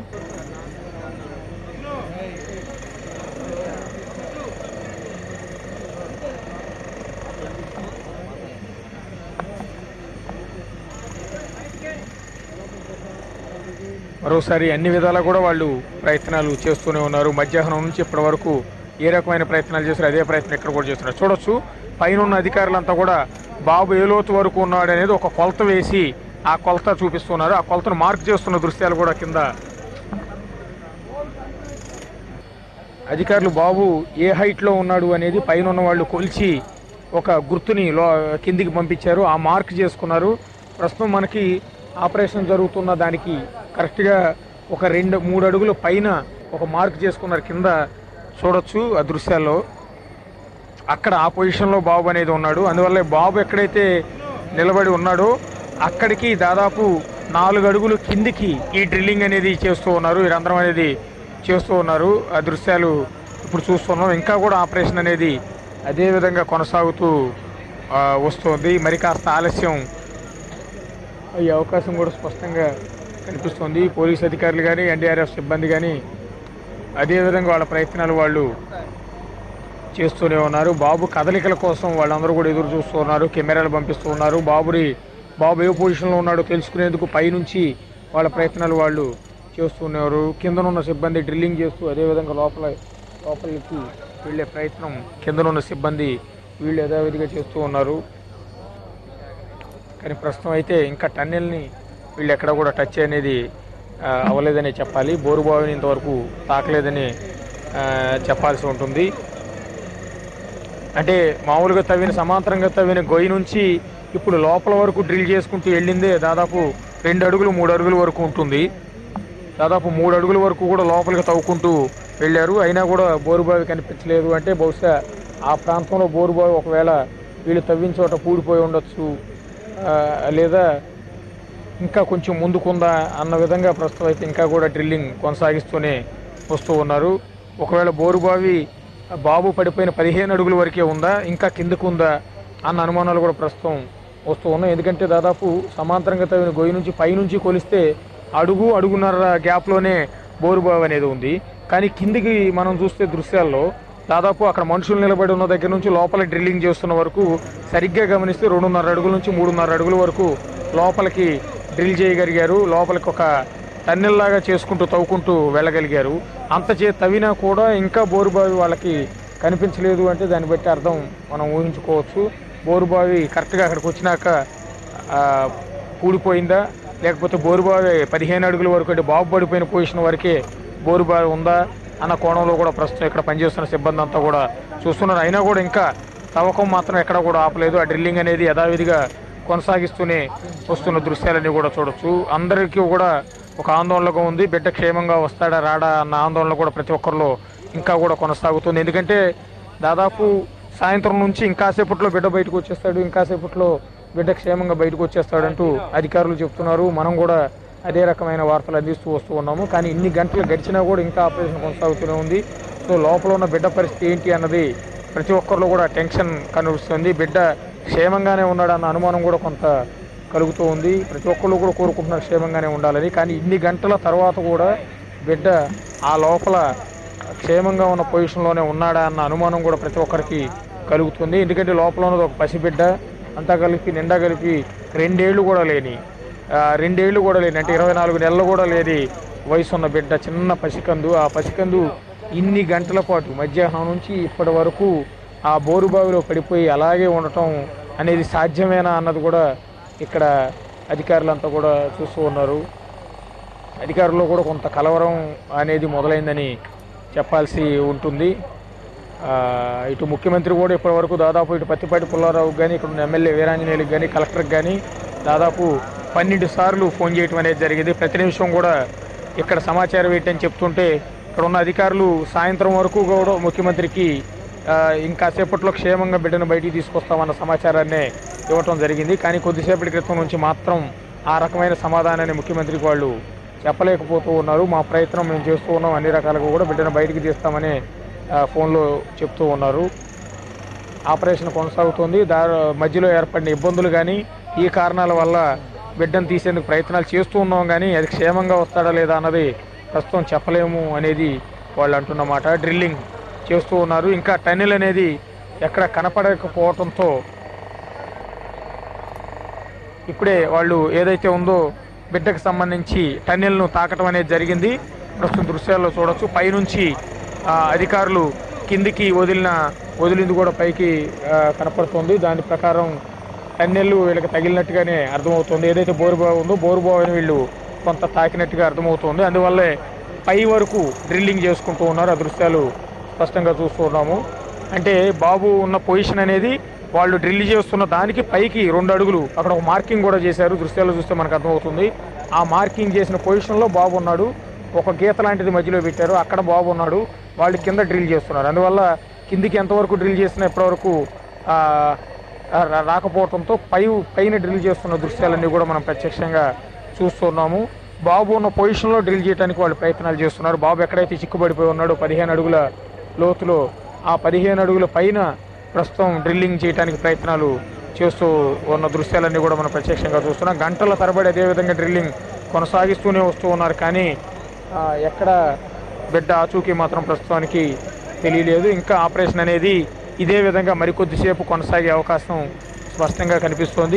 మరోసారి అన్ని విధాలా కూడా వాళ్ళు ప్రయత్నాలు చేస్తూనే ఉన్నారు మధ్యాహ్నం నుంచి ఇప్పటి వరకు ఏ రకమైన ప్రయత్నాలు చేశారు అదే ప్రయత్నం ఇక్కడ కూడా చేస్తున్నారు చూడొచ్చు పైన ఉన్న అధికారులంతా కూడా బాబు ఏ లోతు వరకు ఉన్నాడు అనేది ఒక కొలత వేసి ఆ కొలత చూపిస్తున్నారు ఆ కొలతను మార్క్ చేస్తున్న దృశ్యాలు కూడా కింద అధికారులు బాబు ఏ హైట్లో ఉన్నాడు అనేది పైన ఉన్న వాళ్ళు కొలిచి ఒక గుర్తుని లో కిందికి పంపించారు ఆ మార్క్ చేసుకున్నారు ప్రస్తుతం మనకి ఆపరేషన్ జరుగుతున్న దానికి కరెక్ట్గా ఒక రెండు మూడు అడుగుల పైన ఒక మార్క్ చేసుకున్నారు కింద చూడొచ్చు ఆ దృశ్యాల్లో అక్కడ ఆ పొజిషన్లో బాబు అనేది ఉన్నాడు అందువల్ల బాబు ఎక్కడైతే నిలబడి ఉన్నాడో అక్కడికి దాదాపు నాలుగు అడుగులు కిందికి ఈ డ్రిల్లింగ్ అనేది చేస్తూ ఉన్నారు ఈ రంధ్రం అనేది చేస్తూ ఉన్నారు ఆ దృశ్యాలు ఇప్పుడు చూస్తున్నాం ఇంకా కూడా ఆపరేషన్ అనేది అదే విధంగా కొనసాగుతూ ఆ, వస్తుంది మరి కాస్త ఆలస్యం అయ్యే అవకాశం కూడా స్పష్టంగా కనిపిస్తుంది పోలీస్ అధికారులు కానీ ఎన్డీఆర్ఎఫ్ సిబ్బంది కానీ అదేవిధంగా వాళ్ళ ప్రయత్నాలు వాళ్ళు చేస్తూనే ఉన్నారు బాబు కదలికల కోసం వాళ్ళందరూ కూడా ఎదురు చూస్తూ ఉన్నారు కెమెరాలు పంపిస్తూ ఉన్నారు బాబుని బాబు ఏ పొజిషన్లో ఉన్నాడో తెలుసుకునేందుకు పైనుంచి వాళ్ళ ప్రయత్నాలు వాళ్ళు చేస్తున్నారు కిందనున్న సిబ్బంది డ్రిల్లింగ్ చేస్తూ అదేవిధంగా లోపల లోపలికి వెళ్ళే ప్రయత్నం కిందనున్న సిబ్బంది వీళ్ళు యథావిధిగా చేస్తూ ఉన్నారు కానీ ప్రస్తుతం అయితే ఇంకా టన్నెల్ని వీళ్ళు ఎక్కడ కూడా టచ్ అనేది ఆ, అవ్వలేదని చెప్పాలి బోరుబావిని ఇంతవరకు తాకలేదని ఆ, చెప్పాల్సి ఉంటుంది అంటే మామూలుగా తవ్విన సమాంతరంగా తవ్విన గొయ్యి నుంచి ఇప్పుడు లోపల వరకు డ్రిల్ చేసుకుంటూ వెళ్ళిందే దాదాపు రెండు అడుగులు మూడు అడుగుల వరకు ఉంటుంది దాదాపు మూడు అడుగుల వరకు కూడా లోపలికి తవ్వుకుంటూ వెళ్ళారు అయినా కూడా బోరుబావి కనిపించలేదు అంటే బహుశా ఆ ప్రాంతంలో బోరుబావి ఒకవేళ వీళ్ళు తవ్విన చోట పూడిపోయి ఉండొచ్చు ఆ, లేదా ఇంకా కొంచెం ముందుకుందా అన్న విధంగా ప్రస్తుతం అయితే ఇంకా కూడా డ్రిల్లింగ్ కొనసాగిస్తూనే వస్తూ ఉన్నారు ఒకవేళ బోరుబావి బాబు పడిపోయిన పదిహేను అడుగుల వరకే ఉందా ఇంకా కిందకు ఉందా అన్న అనుమానాలు కూడా ప్రస్తుతం వస్తూ ఉన్నాయి ఎందుకంటే దాదాపు సమాంతరంగా తవ్విన గొయ్యి నుంచి పైనుంచి కొలిస్తే అడుగు అడుగున్నర గ్యాప్లోనే బోరుబావి అనేది ఉంది కానీ కిందికి మనం చూస్తే దృశ్యాల్లో దాదాపు అక్కడ మనుషులు నిలబడి ఉన్న దగ్గర నుంచి లోపల డ్రిల్లింగ్ చేస్తున్న వరకు సరిగ్గా గమనిస్తే రెండున్నర అడుగుల నుంచి మూడున్నర అడుగుల వరకు లోపలికి డ్రిల్ చేయగలిగారు లోపలికి ఒక టన్నెల్లాగా చేసుకుంటూ తవ్వుకుంటూ వెళ్ళగలిగారు అంత చే తవ్వినా కూడా ఇంకా బోరుబావి వాళ్ళకి కనిపించలేదు అంటే దాన్ని బట్టి అర్థం మనం ఊహించుకోవచ్చు బోరుబావి కరెక్ట్గా అక్కడికి వచ్చినాక ఆ, కూడిపోయిందా లేకపోతే బోరుబావి పదిహేను అడుగుల వరకు అంటే బాబు పడిపోయిన పొజిషన్ వరకే బోరుబావి ఉందా అన్న కోణంలో కూడా ప్రస్తుతం ఇక్కడ పనిచేస్తున్న సిబ్బంది అంతా కూడా చూస్తున్నారు అయినా కూడా ఇంకా తవ్వకం మాత్రం ఎక్కడ కూడా ఆపలేదు ఆ డ్రిల్లింగ్ అనేది యథావిధిగా కొనసాగిస్తూనే వస్తున్న దృశ్యాలన్నీ కూడా చూడొచ్చు అందరికీ కూడా ఒక ఆందోళనగా ఉంది బిడ్డ క్షేమంగా వస్తాడా రాడా అన్న ఆందోళన కూడా ప్రతి ఒక్కరిలో ఇంకా కూడా కొనసాగుతుంది ఎందుకంటే దాదాపు సాయంత్రం నుంచి ఇంకాసేపట్లో బిడ్డ బయటకు వచ్చేస్తాడు ఇంకాసేపట్లో బిడ్డ క్షేమంగా బయటకు వచ్చేస్తాడంటూ అధికారులు చెప్తున్నారు మనం కూడా అదే రకమైన వార్తలు అందిస్తూ వస్తూ ఉన్నాము కానీ ఇన్ని గంటలు గడిచినా కూడా ఇంకా ఆపరేషన్ కొనసాగుతూనే ఉంది సో లోపల ఉన్న బిడ్డ పరిస్థితి ఏంటి అన్నది ప్రతి ఒక్కరిలో కూడా టెన్షన్ కనిపిస్తుంది బిడ్డ క్షేమంగానే ఉన్నాడన్న అనుమానం కూడా కొంత కలుగుతూ ఉంది ప్రతి ఒక్కళ్ళు కూడా కోరుకుంటున్నారు క్షేమంగానే ఉండాలని కానీ ఇన్ని గంటల తర్వాత కూడా బిడ్డ ఆ లోపల క్షేమంగా ఉన్న పొజిషన్లోనే ఉన్నాడా అన్న అనుమానం కూడా ప్రతి ఒక్కరికి కలుగుతుంది ఎందుకంటే లోపల ఉన్నది ఒక పసిబిడ్డ అంతా కలిపి నిండా కలిపి రెండేళ్లు కూడా లేని ఆ, రెండేళ్లు కూడా లేని అంటే ఇరవై నాలుగు నెలలు కూడా లేని వయసు ఉన్న బిడ్డ చిన్న పసికందు ఆ పసికందు ఇన్ని గంటల పాటు మధ్యాహ్నం నుంచి ఇప్పటి వరకు ఆ బోరుబావిలో పడిపోయి అలాగే ఉండటం అనేది సాధ్యమేనా అన్నది కూడా ఇక్కడ అధికారులంతా కూడా చూస్తూ ఉన్నారు అధికారుల్లో కూడా కొంత కలవరం అనేది మొదలైందని చెప్పాల్సి ఉంటుంది ఆ, ఇటు ముఖ్యమంత్రి కూడా ఇప్పటివరకు దాదాపు ఇటు పత్తిపాటి పుల్లారావుకి కానీ ఇక్కడ ఉన్న ఎమ్మెల్యే వీరాంజనేయులకు కానీ కలెక్టర్కి కానీ దాదాపు పన్నెండు సార్లు ఫోన్ చేయటం అనేది జరిగింది ప్రతి నిమిషం కూడా ఇక్కడ సమాచారం ఏంటని చెప్తుంటే ఇక్కడ ఉన్న అధికారులు సాయంత్రం వరకు కూడా ముఖ్యమంత్రికి ఆ, ఇంకాసేపట్లో క్షేమంగా బిడ్డను బయటికి తీసుకొస్తామన్న సమాచారాన్నే ఇవ్వటం జరిగింది కానీ కొద్దిసేపటి క్రితం నుంచి మాత్రం ఆ రకమైన సమాధానాన్ని ముఖ్యమంత్రికి వాళ్ళు చెప్పలేకపోతూ ఉన్నారు మా ప్రయత్నం మేము చేస్తూ ఉన్నాం అన్ని రకాలుగా కూడా బిడ్డను బయటికి తీస్తామని ఆ, ఫోన్లో చెప్తూ ఉన్నారు ఆపరేషన్ కొనసాగుతుంది దా మధ్యలో ఏర్పడిన ఇబ్బందులు కానీ ఈ కారణాల వల్ల బిడ్డను తీసేందుకు ప్రయత్నాలు చేస్తూ ఉన్నాం కానీ అది క్షేమంగా వస్తాడా లేదా అన్నది ప్రస్తుతం చెప్పలేము అనేది వాళ్ళు అంటున్నమాట డ్రిల్లింగ్ చేస్తూ ఉన్నారు ఇంకా టన్నెల్ అనేది ఎక్కడ కనపడకపోవడంతో ఇప్పుడే వాళ్ళు ఏదైతే ఉందో బిడ్డకు సంబంధించి టన్నెల్ను తాకటం అనేది జరిగింది ప్రస్తుతం దృశ్యాల్లో చూడొచ్చు పైనుంచి ఆ, అధికారులు కిందికి వదిలిన వదిలింది కూడా పైకి ఆ, కనపడుతుంది దాని ప్రకారం టన్నెల్ వీళ్ళకి తగిలినట్టుగానే అర్థమవుతుంది ఏదైతే బోరుబావి ఉందో బోరుబావిని వీళ్ళు కొంత తాకినట్టుగా అర్థమవుతుంది అందువల్లే పై వరకు డ్రిల్లింగ్ చేసుకుంటూ ఉన్నారు ఆ దృశ్యాలు స్పష్టంగా చూస్తూ ఉన్నాము అంటే బాబు ఉన్న పొజిషన్ అనేది వాళ్ళు డ్రిల్ చేస్తున్న దానికి పైకి రెండు అడుగులు అక్కడ ఒక మార్కింగ్ కూడా చేశారు దృశ్యాలు చూస్తే మనకు అర్థమవుతుంది ఆ మార్కింగ్ చేసిన పొజిషన్లో బాబు ఉన్నాడు ఒక గీత లాంటిది మధ్యలో పెట్టారు అక్కడ బాబు ఉన్నాడు వాళ్ళు కింద డ్రిల్ చేస్తున్నారు అందువల్ల కిందికి ఎంతవరకు డ్రిల్ చేసినా ఇప్పటివరకు ఆ, రా- రాకపోవడంతో పై పైన డ్రిల్ చేస్తున్న దృశ్యాలన్నీ కూడా మనం ప్రత్యక్షంగా చూస్తున్నాము బాబు ఉన్న పొజిషన్లో డ్రిల్ చేయడానికి వాళ్ళు ప్రయత్నాలు చేస్తున్నారు బాబు ఎక్కడైతే చిక్కుబడిపోయి ఉన్నాడో పదిహేను అడుగుల లోతులో ఆ పదిహేను అడుగుల పైన ప్రస్తుతం డ్రిల్లింగ్ చేయడానికి ప్రయత్నాలు చేస్తూ ఉన్న దృశ్యాలన్నీ కూడా మనం ప్రత్యక్షంగా చూస్తున్నాం గంటల తరబడి అదేవిధంగా డ్రిల్లింగ్ కొనసాగిస్తూనే వస్తూ ఉన్నారు కానీ ఆ, ఎక్కడ బిడ్డ ఆచూకీ మాత్రం ప్రస్తుతానికి తెలియలేదు ఇంకా ఆపరేషన్ అనేది ఇదే విధంగా మరికొద్దిసేపు కొనసాగే అవకాశం స్పష్టంగా కనిపిస్తోంది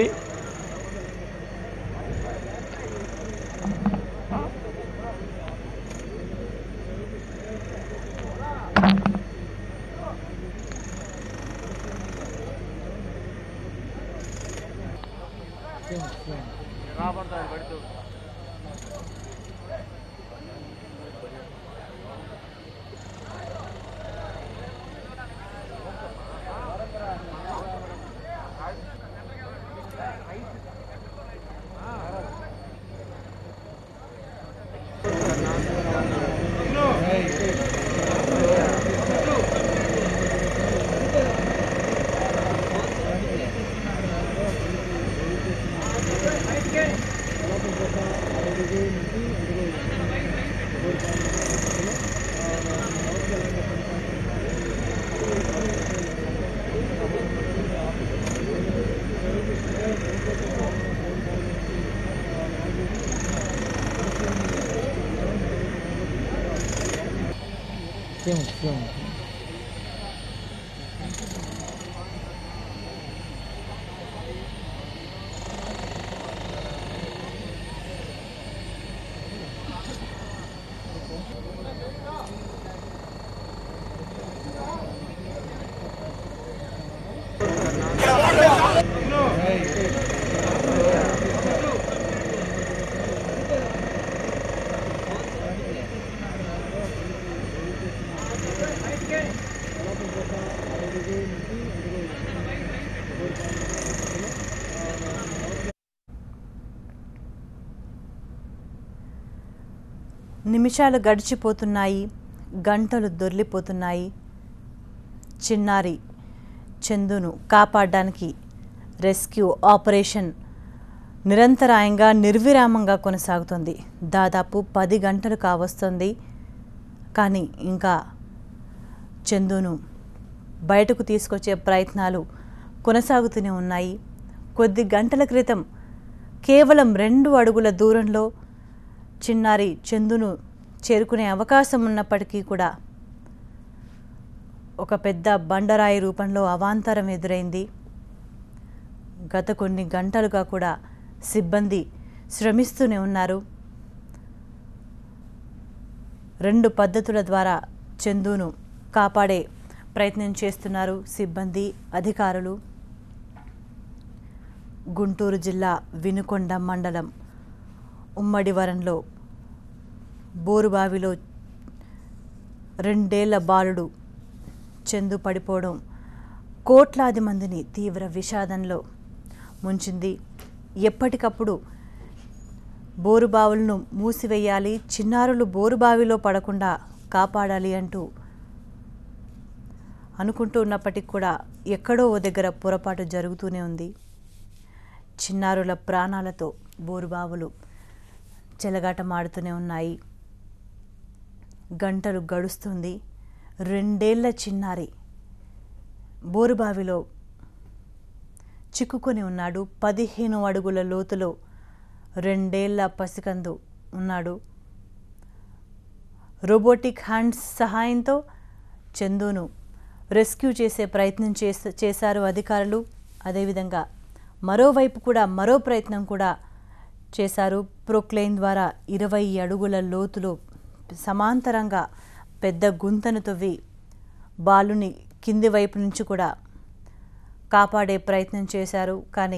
నిమిషాలు గడిచిపోతున్నాయి గంటలు దొర్లిపోతున్నాయి చిన్నారి చందును కాపాడడానికి రెస్క్యూ ఆపరేషన్ నిరంతరాయంగా నిర్విరామంగా కొనసాగుతుంది దాదాపు పది గంటలు కావస్తుంది కానీ ఇంకా చందును బయటకు తీసుకొచ్చే ప్రయత్నాలు కొనసాగుతూనే ఉన్నాయి కొద్ది గంటల క్రితం కేవలం రెండు అడుగుల దూరంలో చిన్నారి చందును చేరుకునే అవకాశం ఉన్నప్పటికీ కూడా ఒక పెద్ద బండరాయి రూపంలో అవాంతరం ఎదురైంది గత కొన్ని గంటలుగా కూడా సిబ్బంది శ్రమిస్తూనే ఉన్నారు రెండు పద్ధతుల ద్వారా చందును కాపాడే ప్రయత్నం చేస్తున్నారు సిబ్బంది అధికారులు గుంటూరు జిల్లా వినుకొండ మండలం ఉమ్మడివరంలో బోరుబావిలో రెండేళ్ల బాలుడు చందు పడిపోవడం కోట్లాది మందిని తీవ్ర విషాదంలో ముంచింది ఎప్పటికప్పుడు బోరుబావులను మూసివేయాలి చిన్నారులు బోరుబావిలో పడకుండా కాపాడాలి అంటూ అనుకుంటూ ఉన్నప్పటికీ కూడా ఎక్కడో ఓ దగ్గర పొరపాటు జరుగుతూనే ఉంది చిన్నారుల ప్రాణాలతో బోరుబావులు చెలగాటమాడుతూనే ఉన్నాయి గంటలు గడుస్తుంది రెండేళ్ల చిన్నారి బోరుబావిలో చిక్కుకొని ఉన్నాడు పదిహేను అడుగుల లోతులో రెండేళ్ల పసికందు ఉన్నాడు రోబోటిక్ హ్యాండ్స్ సహాయంతో చందును రెస్క్యూ చేసే ప్రయత్నం చేస చేశారు అధికారులు అదేవిధంగా మరోవైపు కూడా మరో ప్రయత్నం కూడా చేశారు ప్రొక్లైన్ ద్వారా ఇరవై అడుగుల లోతులో సమాంతరంగా పెద్ద గుంతను తవ్వి బాలుని కింది వైపు నుంచి కూడా కాపాడే ప్రయత్నం చేశారు కానీ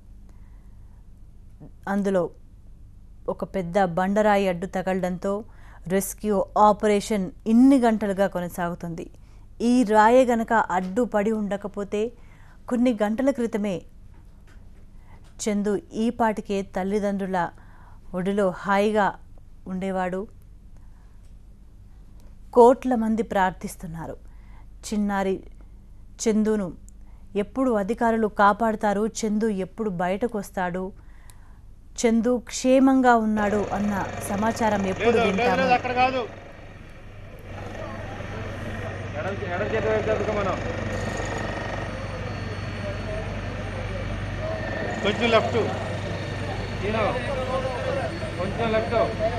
అందులో ఒక పెద్ద బండరాయి అడ్డు తగలడంతో రెస్క్యూ ఆపరేషన్ ఇన్ని గంటలుగా కొనసాగుతుంది ఈ రాయి గనక అడ్డు పడి ఉండకపోతే కొన్ని గంటల క్రితమే చందు ఈ పాటికే తల్లిదండ్రుల ఒడిలో హాయిగా ఉండేవాడు కోట్ల మంది ప్రార్థిస్తున్నారు చిన్నారి చందును ఎప్పుడు అధికారులు కాపాడుతారు చందు ఎప్పుడు బయటకు వస్తాడు చందు క్షేమంగా ఉన్నాడు అన్న సమాచారం ఎప్పుడు వింటాము అక్కడ కాదు ఎడం ఎడం చేతి వైపు తప్పుకో మనం కొంచెం లెఫ్ట్ నేను కొంచెం లెఫ్ట్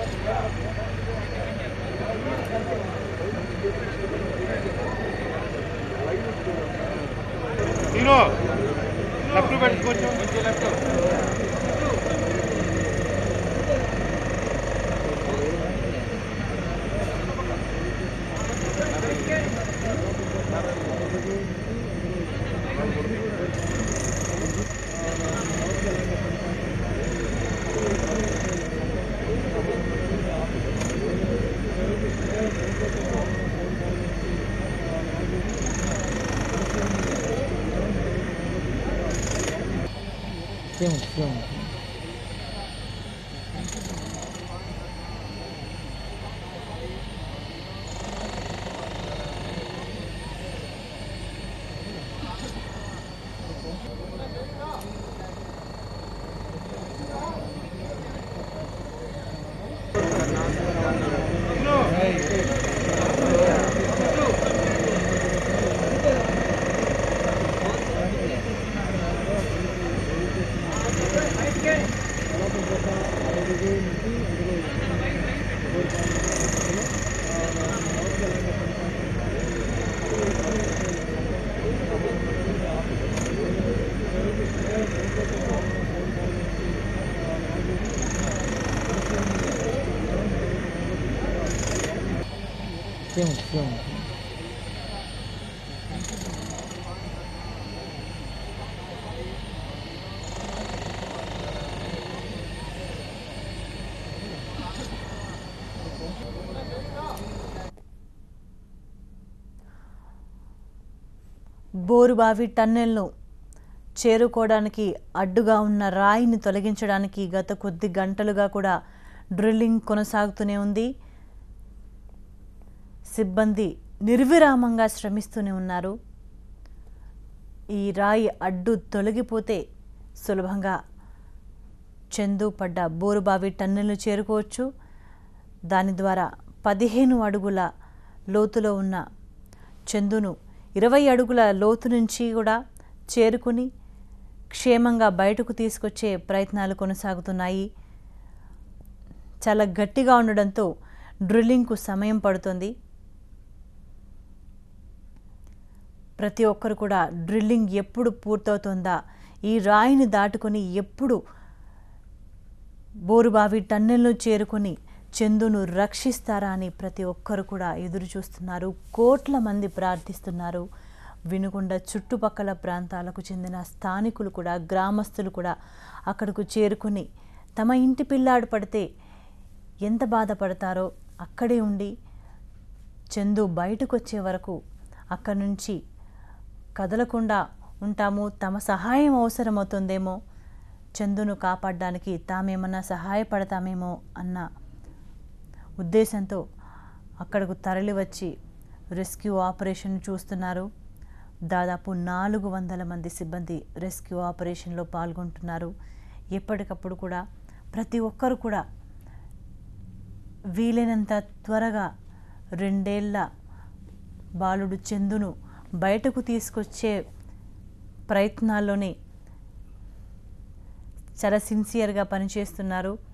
నేను లెఫ్ట్ పెట్టు కొంచెం కొంచెం లెఫ్ట్ సేమ్ సేమ్ బోరుబావి టన్నెల్ను చేరుకోవడానికి అడ్డుగా ఉన్న రాయిని తొలగించడానికి గత కొద్ది గంటలుగా కూడా డ్రిల్లింగ్ కొనసాగుతూనే ఉంది సిబ్బంది నిర్విరామంగా శ్రమిస్తూనే ఉన్నారు ఈ రాయి అడ్డు తొలగిపోతే సులభంగా చందు పడ్డ బోరుబావి టన్నెల్ను చేరుకోవచ్చు దాని ద్వారా పదిహేను అడుగుల లోతులో ఉన్న చందును ఇరవై అడుగుల లోతు నుంచి కూడా చేరుకుని క్షేమంగా బయటకు తీసుకొచ్చే ప్రయత్నాలు కొనసాగుతున్నాయి చాలా గట్టిగా ఉండడంతో డ్రిల్లింగ్కు సమయం పడుతుంది ప్రతి ఒక్కరు కూడా డ్రిల్లింగ్ ఎప్పుడు పూర్తవుతుందా ఈ రాయిని దాటుకొని ఎప్పుడు బోరుబావి టన్నెల్ను చేరుకొని చందును రక్షిస్తారా అని ప్రతి ఒక్కరు కూడా ఎదురు చూస్తున్నారు కోట్ల మంది ప్రార్థిస్తున్నారు వినుకొండ చుట్టుపక్కల ప్రాంతాలకు చెందిన స్థానికులు కూడా గ్రామస్తులు కూడా అక్కడకు చేరుకుని తమ ఇంటి పిల్లాడు పడితే ఎంత బాధపడతారో అక్కడే ఉండి చందు బయటకు వచ్చే వరకు అక్కడి నుంచి కదలకుండా ఉంటాము తమ సహాయం అవసరమవుతుందేమో చందును కాపాడడానికి తామేమన్నా సహాయపడతామేమో అన్న ఉద్దేశంతో అక్కడకు తరలి వచ్చి రెస్క్యూ ఆపరేషన్ చూస్తున్నారు దాదాపు నాలుగు వందల మంది సిబ్బంది రెస్క్యూ ఆపరేషన్లో పాల్గొంటున్నారు ఎప్పటికప్పుడు కూడా ప్రతి ఒక్కరు కూడా వీలైనంత త్వరగా రెండేళ్ల బాలుడు చందును బయటకు తీసుకొచ్చే ప్రయత్నాల్లోనే చాలా సిన్సియర్గా పనిచేస్తున్నారు